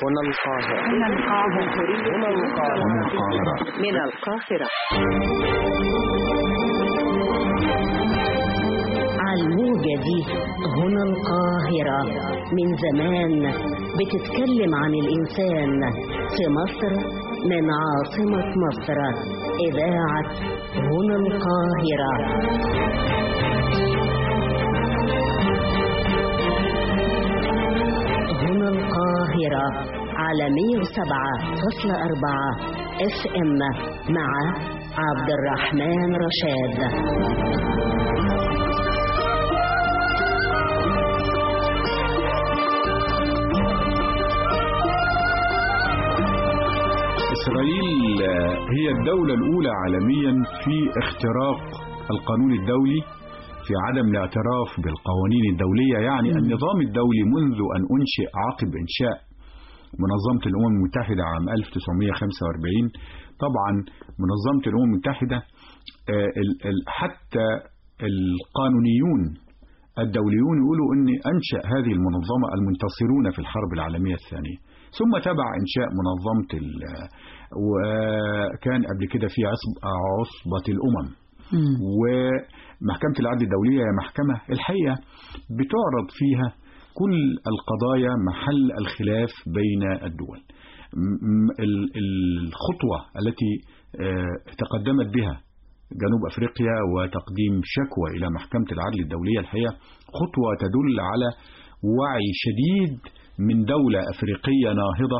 هنا القاهرة هنا القاهرة هنا القاهرة من القاهرة على الموجة دي هنا القاهرة من زمان بتتكلم عن الإنسان في مصر من عاصمة مصر إذاعة هنا القاهرة هنا القاهرة على 107.4 اف ام مع عبد الرحمن رشاد إسرائيل هي الدولة الأولى عالميا في اختراق القانون الدولي في عدم الاعتراف بالقوانين الدولية يعني النظام الدولي منذ أن أنشئ عقب إنشاء منظمة الأمم المتحدة عام 1945 طبعا منظمة الأمم المتحدة حتى القانونيون الدوليون يقولوا أن أنشأ هذه المنظمة المنتصرون في الحرب العالمية الثانية ثم تبع إنشاء منظمة وكان قبل كده في عصبة الأمم ومحكمة العدل الدولية هي محكمة الحقيقة بتعرض فيها كل القضايا محل الخلاف بين الدول الخطوة التي تقدمت بها جنوب أفريقيا وتقديم شكوى إلى محكمة العدل الدولية الحقيقة خطوة تدل على وعي شديد من دولة أفريقية ناهضة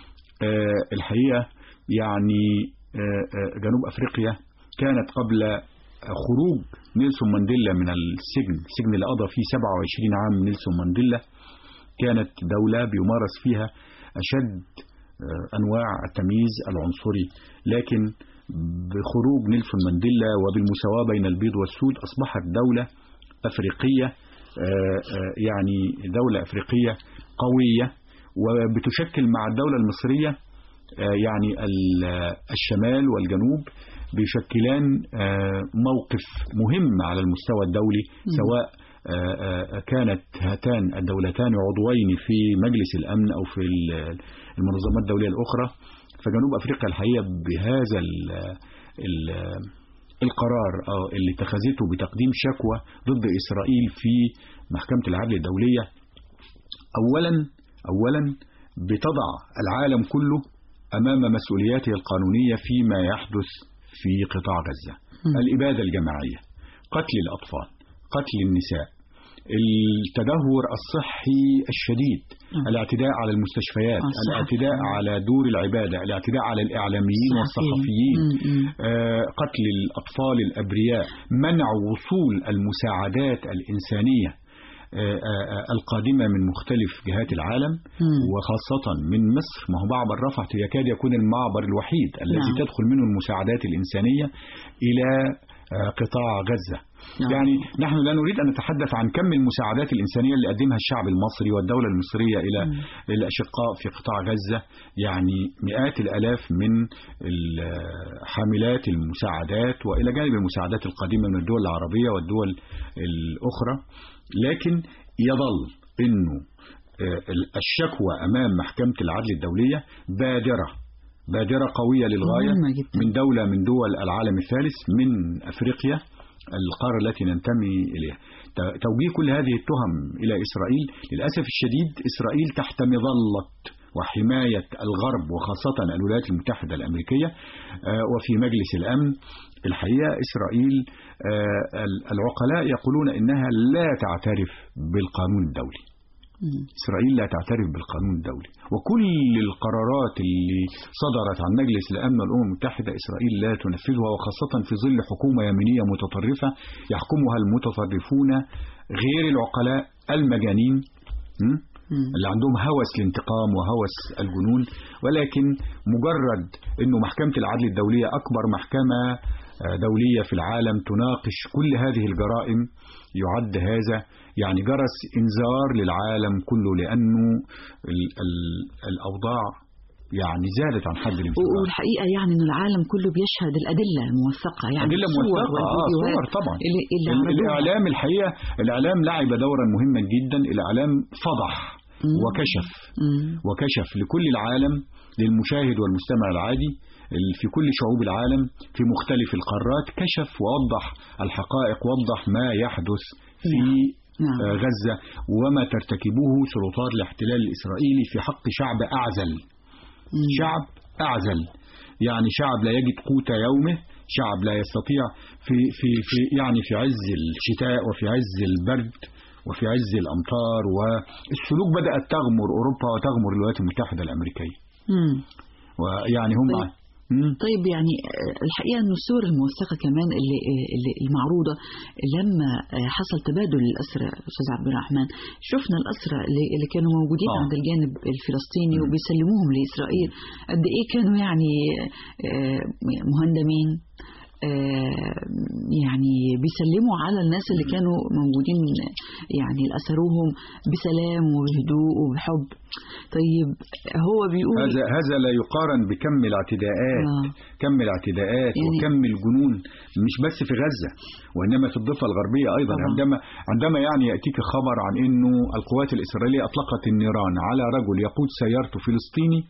الحقيقة يعني جنوب أفريقيا كانت قبل خروج نيلسون مانديلا من السجن السجن اللي قضى فيه 27 عام نيلسون مانديلا كانت دولة بيمارس فيها أشد أنواع التمييز العنصري لكن بخروج نيلسون مانديلا وبالمساواة بين البيض والسود أصبحت دولة أفريقية يعني دولة أفريقية قوية وبتشكل مع الدولة المصرية يعني الشمال والجنوب بيشكلان موقف مهم على المستوى الدولي سواء كانت هاتان الدولتان عضوين في مجلس الأمن أو في المنظمات الدولية الأخرى فجنوب أفريقيا الحقيقة بهذا ال ال القرار اللي اتخذته بتقديم شكوى ضد إسرائيل في محكمة العدل الدولية أولا أولا بتضع العالم كله أمام مسؤولياته القانونية فيما يحدث في قطاع غزة الإبادة الجماعية قتل الأطفال قتل النساء التدهور الصحي الشديد الاعتداء على المستشفيات الاعتداء على دور العبادة الاعتداء على الإعلاميين والصحفيين آه قتل الأطفال الأبرياء منع وصول المساعدات الإنسانية القادمة من مختلف جهات العالم وخاصة من مصر ما هو معبر رفح يكاد يكون المعبر الوحيد الذي تدخل منه المساعدات الإنسانية إلى قطاع غزة يعني نحن لا نريد أن نتحدث عن كم المساعدات الإنسانية اللي قدمها الشعب المصري والدولة المصرية إلى الأشقاء في قطاع غزة يعني مئات الألاف من حاملات المساعدات وإلى جانب المساعدات القادمة من الدول العربية والدول الأخرى لكن يظل أنه الشكوى أمام محكمة العدل الدولية بادرة بادرة قوية للغاية من دولة من دول العالم الثالث من أفريقيا القارة التي ننتمي إليها توجيه كل هذه التهم إلى إسرائيل للأسف الشديد إسرائيل تحت مظلة وحماية الغرب وخاصة الولايات المتحدة الأمريكية وفي مجلس الأمن الحقيقة إسرائيل العقلاء يقولون إنها لا تعترف بالقانون الدولي إسرائيل لا تعترف بالقانون الدولي وكل القرارات اللي صدرت عن مجلس الأمن والأمم المتحدة إسرائيل لا تنفذها وخاصة في ظل حكومة يمينية متطرفة يحكمها المتطرفون غير العقلاء المجانين اللي عندهم هوس الانتقام وهوس الجنون ولكن مجرد أنه محكمة العدل الدولية أكبر محكمة دولية في العالم تناقش كل هذه الجرائم يعد هذا يعني جرس إنذار للعالم كله لأنه ال ال الأوضاع يعني زادت عن حد الانفجار والحقيقة يعني أن العالم كله بيشهد الأدلة الموثقة يعني أدلة موثقة آه صور طبعا اللي اللي الإعلام الحقيقة الإعلام لعب دورا مهما جدا الإعلام فضح وكشف وكشف لكل العالم للمشاهد والمستمع العادي ال- في كل شعوب العالم في مختلف القارات كشف ووضح الحقائق وضح ما يحدث في آه، غزة وما ترتكبه سلطات الاحتلال الإسرائيلي في حق شعب أعزل شعب أعزل يعني شعب لا يجد قوت يومه شعب لا يستطيع في في في يعني في عز الشتاء وفي عز البرد وفي عز الأمطار والسلوك بدأت تغمر أوروبا وتغمر الولايات المتحدة الأمريكية مم. ويعني هم طيب يعني آه، الحقيقة أن الصور الموثقة كمان اللي, اللي المعروضة لما آه، حصل تبادل الأسرى أستاذ عبد الرحمن شفنا الأسرى اللي, اللي كانوا موجودين عند الجانب الفلسطيني وبيسلموهم لإسرائيل قد إيه كانوا يعني آه، مهندمين آه، يعني بيسلموا على الناس اللي كانوا موجودين يعني اللي أسروهم بسلام وبهدوء وبحب طيب هو بيقول هذا هذا لا يقارن بكم الاعتداءات آه. كم الاعتداءات يعني- وكم الجنون مش بس في غزة وإنما في الضفة الغربية أيضا طبعا. عندما عندما يعني يأتيك خبر عن إنه القوات الإسرائيلية أطلقت النيران على رجل يقود سيارته فلسطيني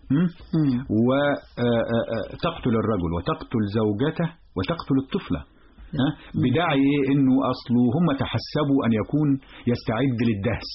وتقتل الرجل وتقتل زوجته وتقتل الطفلة ها؟ بداعي إيه إنه أصله هم تحسبوا أن يكون يستعد للدهس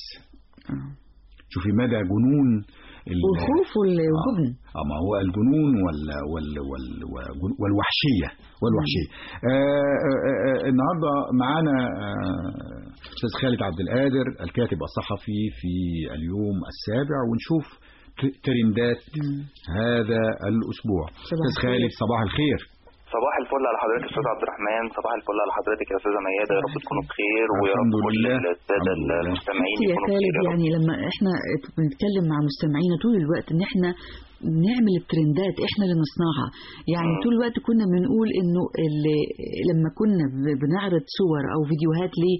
شوفي مدى جنون ال- والخوف والجبن اه ما هو الجنون وال وال وال وال- والوحشيه والوحشيه آه آه آه النهارده معانا آه، استاذ خالد عبد القادر الكاتب الصحفي في اليوم السابع ونشوف ت- ترندات هذا الاسبوع استاذ خالد صباح الخير صباح الفل على حضرتك استاذ عبد الرحمن صباح الفل على حضرتك يا استاذه ميادة يا رب تكونوا بخير ويا رب الحمد كل لله. الساده المستمعين يا يكونوا بخير خالد يا رب يعني لما احنا بنتكلم مع مستمعينا طول الوقت ان احنا نعمل الترندات احنا اللي نصنعها يعني طول الوقت كنا بنقول انه اللي لما كنا ب- بنعرض صور او فيديوهات ل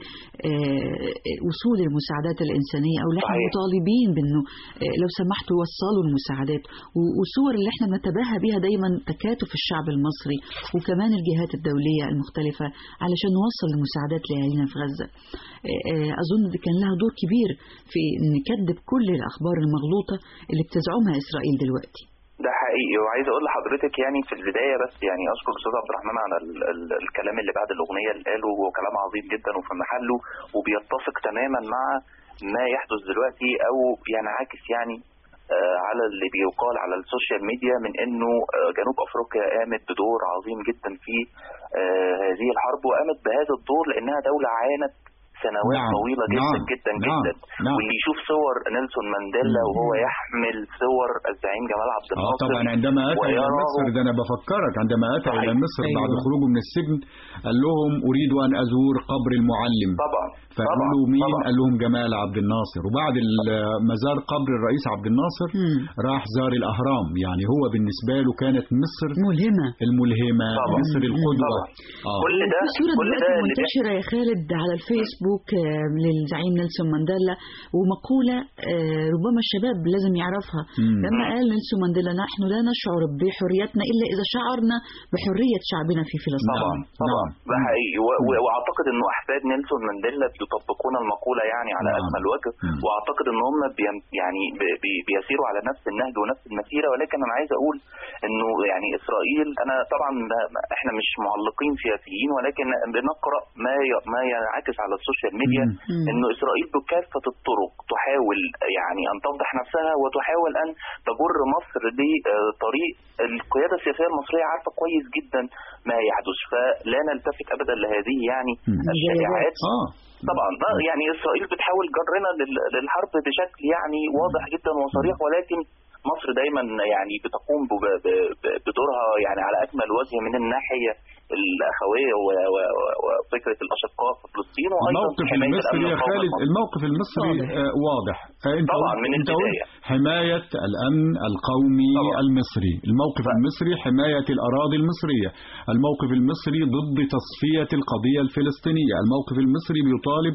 وصول المساعدات الانسانيه او اللي احنا صحيح. مطالبين بانه آه، لو سمحتوا وصلوا المساعدات و- وصور اللي احنا بنتباهى بيها دايما تكاتف الشعب المصري وكمان الجهات الدوليه المختلفه علشان نوصل المساعدات لاهالينا في غزه آه، آه، اظن دي كان لها دور كبير في نكذب كل الاخبار المغلوطه اللي بتزعمها اسرائيل دلوقتي ده حقيقي وعايز اقول لحضرتك يعني في البدايه بس يعني اشكر الاستاذ عبد الرحمن على ال ال الكلام اللي بعد الاغنيه اللي قاله وهو كلام عظيم جدا وفي محله وبيتفق تماما مع ما يحدث دلوقتي او ينعكس يعني آه، على اللي بيقال على السوشيال ميديا من انه آه، جنوب افريقيا قامت بدور عظيم جدا في آه، هذه الحرب وقامت بهذا الدور لانها دوله عانت سنوات نعم، طويله جدا نعم، جدا نعم، جدا نعم. واللي يشوف صور نيلسون مانديلا وهو يحمل صور الزعيم جمال عبد اه الناصر طبعا عندما اتى الى ويراه مصر ده انا بفكرك عندما اتى صحيح. الى مصر بعد أيوة. خروجه من السجن قال لهم اريد ان ازور قبر المعلم طبعا فقالوا له مين قال لهم جمال عبد الناصر وبعد ال- ما زار قبر الرئيس عبد الناصر راح زار الاهرام يعني هو بالنسبه له كانت مصر ملهمه الملهمه طبعا. مصر القدوه اه كل ده في صورة كل دلوقتي ده اللي منتشرة يا خالد على الفيسبوك آه، للزعيم نيلسون مانديلا ومقولة آه، ربما الشباب لازم يعرفها مم. لما قال نيلسون مانديلا نحن لا نشعر بحريتنا إلا إذا شعرنا بحرية شعبنا في فلسطين طبعا طبعا ده حقيقي و- و- واعتقد انه احفاد نيلسون مانديلا بيطبقون المقوله يعني على اكمل وجه واعتقد ان هم بيم يعني بي- بي- بيسيروا على نفس النهج ونفس المسيره ولكن انا عايز اقول انه يعني اسرائيل انا طبعا ما- ما- احنا مش معلقين سياسيين ولكن بنقرا ما ي- ما ينعكس على السوشيال ميديا انه اسرائيل بكافه الطرق تحاول يعني ان تفضح نفسها وتحاول ان تجر مصر لطريق القياده السياسيه المصريه عارفه كويس جدا ما يحدث فلا نلتفت ابدا لهذه يعني الشائعات اه طبعا آه، يعني اسرائيل بتحاول جرنا لل- للحرب بشكل يعني واضح جدا وصريح ولكن مصر دايما يعني بتقوم ب- ب- ب- بدورها يعني على اكمل وجه من الناحيه الاخويه و- و- و- وفكره الاشقاء في فلسطين وايضا الموقف حمايه المصري الامن يا القومي خالد المصري. الموقف المصري آه واضح آه انت طبعا قلت- من انت قلت البداية. حماية الأمن القومي المصري الموقف المصري حماية الأراضي المصرية الموقف المصري ضد تصفية القضية الفلسطينية الموقف المصري بيطالب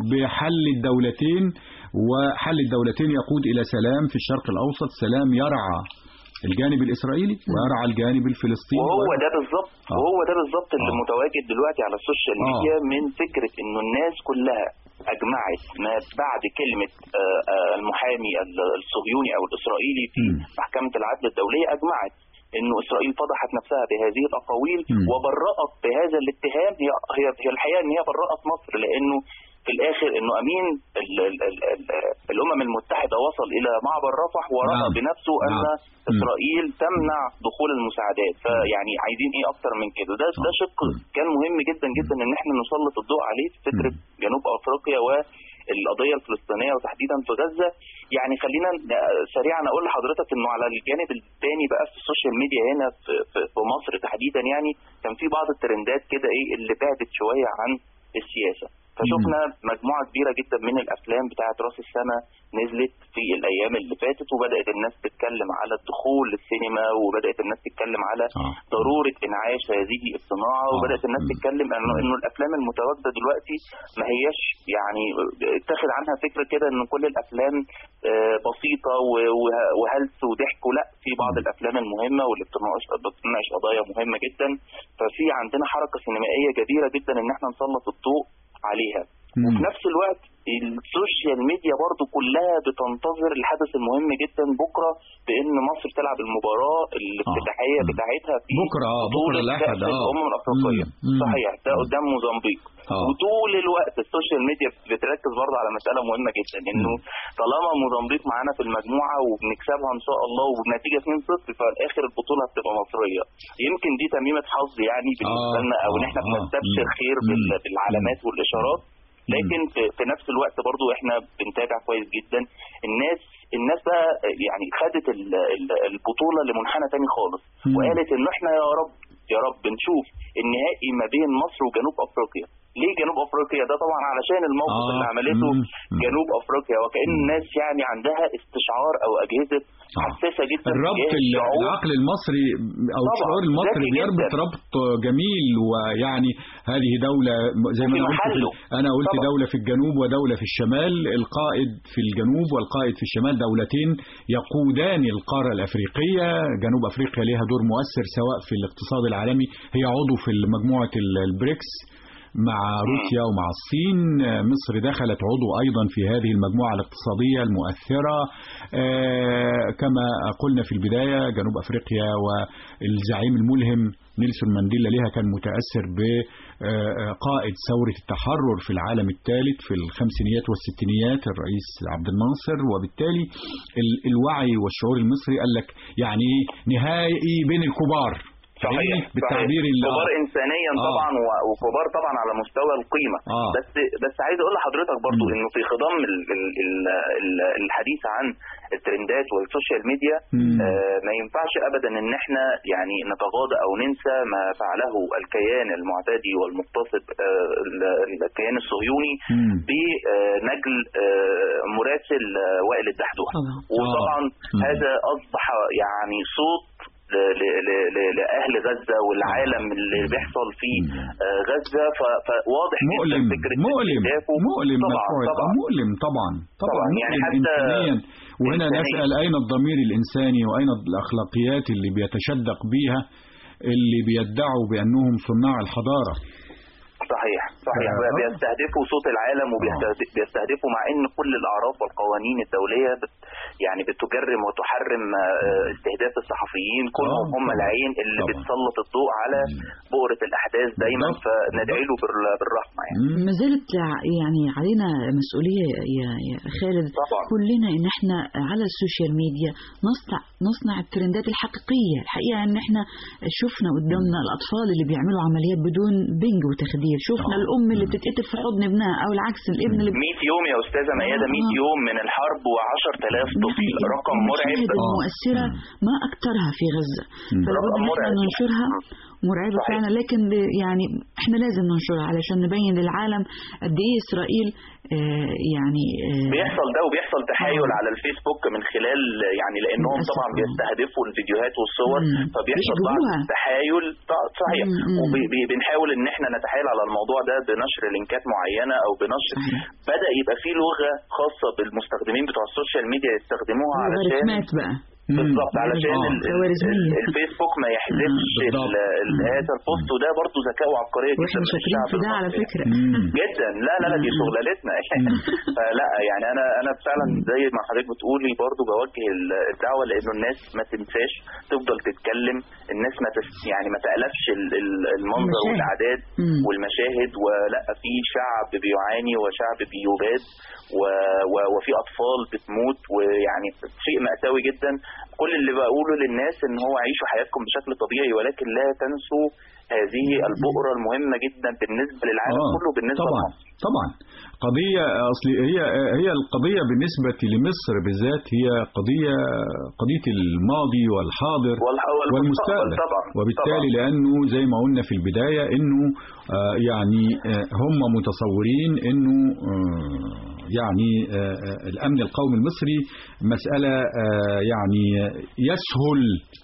بحل الدولتين وحل الدولتين يقود إلى سلام في الشرق الأوسط سلام يرعى الجانب الإسرائيلي ويرعى الجانب الفلسطيني وهو ده بالظبط آه. وهو ده بالظبط اللي متواجد دلوقتي على السوشيال آه. ميديا من فكره انه الناس كلها اجمعت ما بعد كلمه آه، آه، المحامي ال- الصهيوني او الاسرائيلي في محكمه العدل الدوليه اجمعت انه اسرائيل فضحت نفسها بهذه الاقاويل وبرأت بهذا الاتهام هي هي هي الحقيقه ان هي برأت مصر لانه في الاخر انه امين ال ال ال ال الامم المتحده وصل الى معبر رفح ورأى نعم. بنفسه ان نعم. اسرائيل تمنع دخول المساعدات فيعني عايزين ايه اكتر من كده ده ده شق كان مهم جدا جدا ان احنا نسلط الضوء عليه في فكره جنوب افريقيا والقضيه الفلسطينيه وتحديدا في غزه يعني خلينا ن- سريعا اقول لحضرتك انه على الجانب الثاني بقى في السوشيال ميديا هنا في, في, في مصر تحديدا يعني كان في بعض الترندات كده ايه اللي بعدت شويه عن السياسه فشفنا مجموعه كبيره جدا من الافلام بتاعه راس السنه نزلت في الايام اللي فاتت وبدات الناس تتكلم على الدخول للسينما وبدات الناس تتكلم على ضروره انعاش هذه الصناعه وبدات الناس تتكلم انه انه الافلام المتواجده دلوقتي ما هياش يعني اتخذ عنها فكره كده ان كل الافلام آه، بسيطه و- وه- وهلس وضحك لا في بعض الافلام المهمه واللي بتناقش بتناقش قضايا مهمه جدا ففي عندنا حركه سينمائيه كبيره جدا ان احنا نسلط الضوء عليها وفي نفس الوقت السوشيال ميديا برضو كلها بتنتظر الحدث المهم جدا بكره بان مصر تلعب المباراه الافتتاحيه بتاعتها في بكرة، آه، بكرة بطولة الأحد، كأس آه. الامم الافريقيه مم. صحيح ده قدام موزمبيق آه. وطول الوقت السوشيال ميديا بتركز برضه على مساله مهمه جدا انه طالما موزمبيق معانا في المجموعه وبنكسبها ان شاء الله وبنتيجه 2-0 ففي الاخر البطوله هتبقى مصريه يمكن دي تميمه حظ يعني بالنسبه آه، لنا او ان آه، احنا آه. بنستبشر مم. خير بال- بالعلامات والاشارات لكن في, في نفس الوقت برضو احنا بنتابع كويس جدا الناس الناس بقى يعني خدت ال- ال- البطوله لمنحنى تاني خالص مم. وقالت ان احنا يا رب يا رب نشوف النهائي ما بين مصر وجنوب افريقيا ليه جنوب افريقيا ده طبعا علشان الموقف آه. اللي عملته مم. جنوب افريقيا وكأن الناس يعني عندها استشعار او اجهزه حساسه جدا الربط تجاه ال- الشعوب. العقل المصري او طبعاً، الشعور المصري ذكي بيربط جداً. ربط جميل ويعني هذه دولة زي ما وفي انا قلت محله. في انا قلت طبعاً. دولة في الجنوب ودولة في الشمال القائد في الجنوب والقائد في الشمال دولتين يقودان القارة الافريقية جنوب افريقيا لها دور مؤثر سواء في الاقتصاد العالمي هي عضو في مجموعة ال- البريكس مع روسيا ومع الصين مصر دخلت عضو أيضا في هذه المجموعة الاقتصادية المؤثرة آه، كما قلنا في البداية جنوب أفريقيا والزعيم الملهم نيلسون مانديلا لها كان متأثر بقائد ثورة التحرر في العالم الثالث في الخمسينيات والستينيات الرئيس عبد الناصر وبالتالي ال- الوعي والشعور المصري قال لك يعني إيه نهائي بين الكبار صحيح بالتعبير صحيح. اللي كبار انسانيا آه. طبعا و- وكبار طبعا على مستوى القيمه آه. بس بس عايز اقول لحضرتك برضو انه في خضم ال- ال- ال- ال- الحديث عن الترندات والسوشيال ميديا مم. آه ما ينفعش ابدا ان احنا يعني نتغاضى او ننسى ما فعله الكيان المعتدي والمغتصب آه ال- الكيان الصهيوني مم. بنجل آه مراسل آه وائل الدحدوح وطبعا هذا اصبح يعني صوت ل- ل- ل- ل- لاهل غزه والعالم اللي بيحصل في آه، غزه ف- فواضح مؤلم جدا فكره مؤلم استهدافه. مؤلم طبعا مدفوع طبعا آه، مؤلم طبعا طبعا طبعاً، يعني مؤلم حتى إنسانيا وهنا إنسانياً. نسأل أين الضمير الإنساني وأين الأخلاقيات اللي بيتشدق بيها اللي بيدعوا بأنهم صناع الحضارة صحيح صحيح آه. بيستهدفوا صوت العالم وبيستهدفوا مع ان كل الاعراف والقوانين الدوليه بت يعني بتجرم وتحرم آه، استهداف الصحفيين كلهم هم العين اللي بتسلط الضوء على بؤره الاحداث دايما فندعي له بال- بالرحمه يعني ما زالت ع- يعني علينا مسؤولية يا يا خالد طبعاً. كلنا ان احنا على السوشيال ميديا نصنع نصنع الترندات الحقيقية الحقيقة ان احنا شفنا قدامنا الاطفال اللي بيعملوا عمليات بدون بنج وتخدير شفنا الام اللي بتتقتل في حضن ابنها او العكس الابن اللي 100 يوم يا استاذه ميادة 100 يوم من الحرب و10000 طفل رقم مرعب المشاهد المؤثرة ما أكثرها في غزة فلابد رقم إن احنا مرعب. ننشرها مرعبة فعلا لكن ب- يعني احنا لازم ننشرها علشان نبين للعالم قد ايه إسرائيل آه يعني آه بيحصل ده وبيحصل تحايل على الفيسبوك من خلال يعني لانهم طبعا بيستهدفوا الفيديوهات والصور مم. فبيحصل بعض بيشبهوها. التحايل ط- صحيح مم. مم. وبنحاول ان احنا نتحايل على الموضوع ده بنشر لينكات معينه او بنشر بدا يبقى في لغه خاصه بالمستخدمين بتوع السوشيال ميديا يستخدموها علشان لوغاريتمات بقى بالظبط علشان آه. ال- ال- خوارزمية. ال- الفيسبوك ما يحذفش ال- ال- هذا البوست وده برضه ذكاء وعبقريه جدا واحنا من شاطرين الشعب في ده على المصري. فكرة جدا لا لا لا دي شغلانتنا فلا يعني انا انا فعلا زي ما حضرتك بتقولي برضو بوجه ال- الدعوه لانه الناس ما تنساش تفضل تتكلم الناس ما تس يعني ما تقلبش ال- ال- المنظر المشاهد. والاعداد مم. والمشاهد ولا في شعب بيعاني وشعب بيباد و- و- وفي اطفال بتموت ويعني شيء مأساوي جدا كل اللي بقوله للناس ان هو عيشوا حياتكم بشكل طبيعي ولكن لا تنسوا هذه البؤرة المهمة جدا بالنسبة للعالم آه، كله بالنسبة طبعا لمصر طبعا قضية أصل هي هي القضية بالنسبة لمصر بالذات هي قضية قضية الماضي والحاضر والح- والمستقبل طبعا وبالتالي لأنه زي ما قلنا في البداية إنه آه، يعني آه، هم متصورين إنه آه، يعني آه، آه، الأمن القومي المصري مسألة آه، يعني يسهل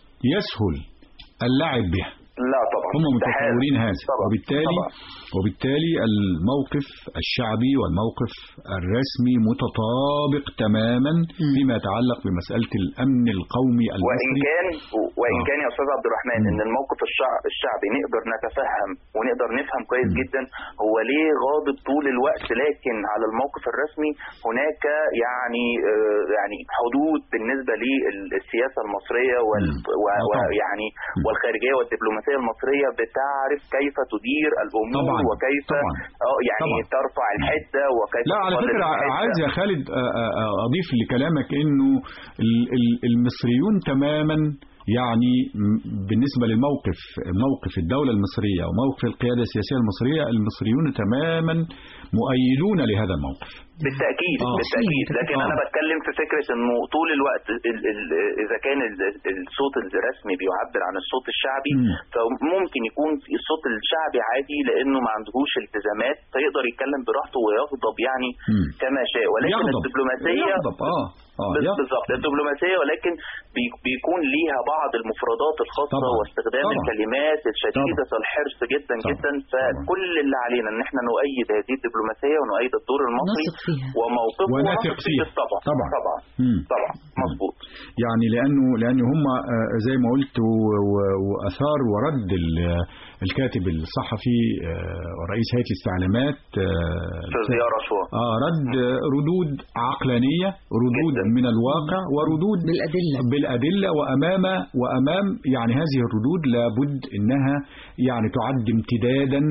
يسهل اللعب بها لا طبعا هم استحالة. متصورين هذا طبعا. وبالتالي طبعا. وبالتالي الموقف الشعبي والموقف الرسمي متطابق تماما فيما يتعلق بمسألة الأمن القومي وان المصري كان وان آه. كان يا استاذ عبد الرحمن ان الموقف الشعب الشعبي نقدر نتفهم ونقدر نفهم كويس جدا هو ليه غاضب طول الوقت لكن على الموقف الرسمي هناك يعني آه، يعني حدود بالنسبه للسياسه المصريه وال و- ويعني والخارجيه والدبلوماسيه المصريه بتعرف كيف تدير الامور طبعاً. وكيف طبعاً. اه يعني طبعاً. ترفع الحده وكيف لا على تقلل فكرة الحدة. عايز يا خالد آه، آه، آه، أضيف لكلامك إنه ال- ال- المصريون تماما يعني م- بالنسبة للموقف موقف الدولة المصرية وموقف القيادة السياسية المصرية المصريون تماما مؤيدون لهذا الموقف بالتاكيد آه. بالتاكيد لكن آه. انا بتكلم في فكره انه طول الوقت ال ال اذا كان ال الصوت الرسمي بيعبر عن الصوت الشعبي مم. فممكن يكون في الصوت الشعبي عادي لانه ما عندهوش التزامات فيقدر يتكلم براحته ويغضب يعني مم. كما شاء ولكن يغضب. الدبلوماسيه يغضب اه اه بال- يغضب. بالظبط الدبلوماسيه ولكن بي- بيكون ليها بعض المفردات الخاصه طبعاً. واستخدام طبعاً. الكلمات الشديده الحرص جدا جدا فكل اللي علينا ان احنا نؤيد هذه الدبلوماسيه ونؤيد الدور المصري نثق فيها. وموقفه ونثق ونثق فيها. طبعا طبعاً. طبعا مم. طبعا مظبوط يعني لانه لان هم آه، زي ما قلت و- و- واثار ورد ال- الكاتب الصحفي آه، ورئيس هيئه الاستعلامات آه، استاذ ضياء رشوان اه رد ردود عقلانيه ردود من الواقع وردود بالأدلة بالادله وامام وامام يعني هذه الردود لابد انها يعني تعد امتدادا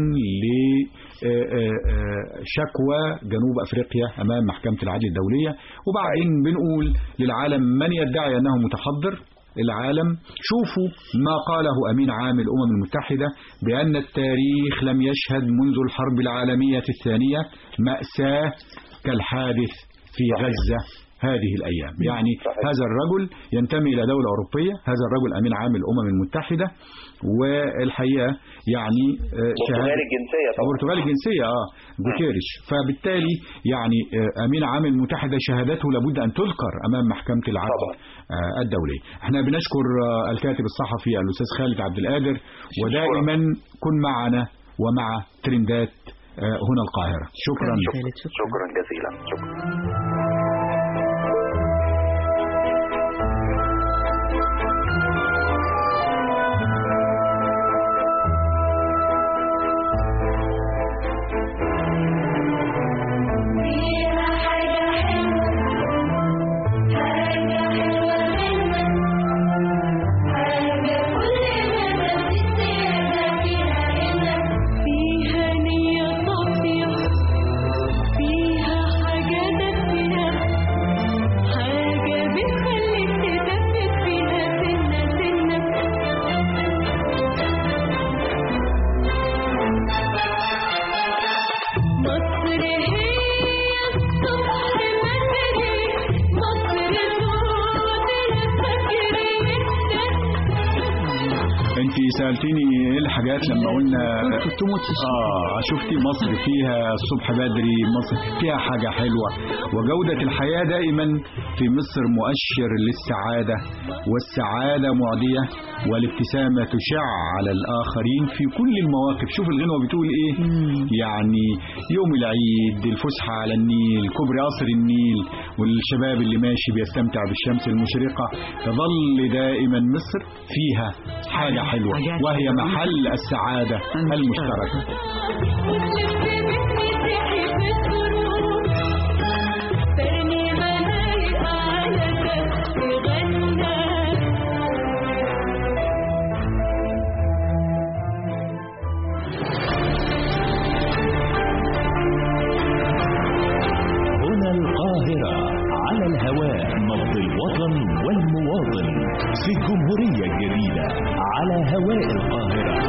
لشكوى جنوب افريقيا امام محكمه العدل الدوليه وبعدين بنقول للعالم من يدعي انه متحضر العالم شوفوا ما قاله أمين عام الأمم المتحدة بأن التاريخ لم يشهد منذ الحرب العالمية الثانية مأساة كالحادث في غزة هذه الأيام يعني هذا الرجل ينتمي إلى دولة أوروبية هذا الرجل أمين عام الأمم المتحدة والحقيقة يعني آه، برتغالي الجنسيه طبعا برتغالي الجنسية اه جوتيريش فبالتالي يعني آه، أمين عام المتحدة شهادته لابد أن تذكر أمام محكمة العدل آه، الدولية احنا بنشكر آه، الكاتب الصحفي الأستاذ خالد عبد القادر ودائما كن معنا ومع ترندات آه، هنا القاهرة شكرا شكرا جزيلا شكرا فيها نية صافية فيها حاجة دافية حاجة بتخليك تثبت فيها سنة سنة مصر هي الصبح بدري مصر صوت الفجر انت سألتيني ايه الحاجات لما قلنا اه شفتي مصر فيها الصبح بدري مصر فيها حاجة حلوة وجودة الحياة دائما في مصر مؤشر للسعادة والسعادة معدية والابتسامة تشع على الآخرين في كل المواقف شوف الغنوة بتقول ايه يعني يوم العيد الفسحة على النيل كوبري قصر النيل والشباب اللي ماشي بيستمتع بالشمس المشرقة تظل دائما مصر فيها حاجة حلوة وهي محل السعادة المشتركة هنا القاهرة على الهواء نبض الوطن والمواطن في الجمهورية الجديدة على هواء القاهرة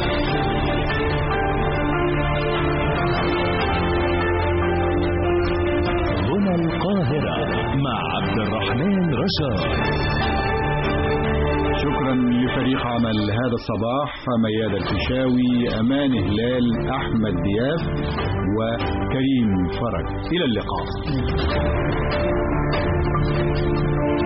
هنا القاهرة مع عبد الرحمن رشاد شكرا لفريق عمل هذا الصباح ميادة الفيشاوي أمان هلال أحمد دياب وكريم فرج إلى اللقاء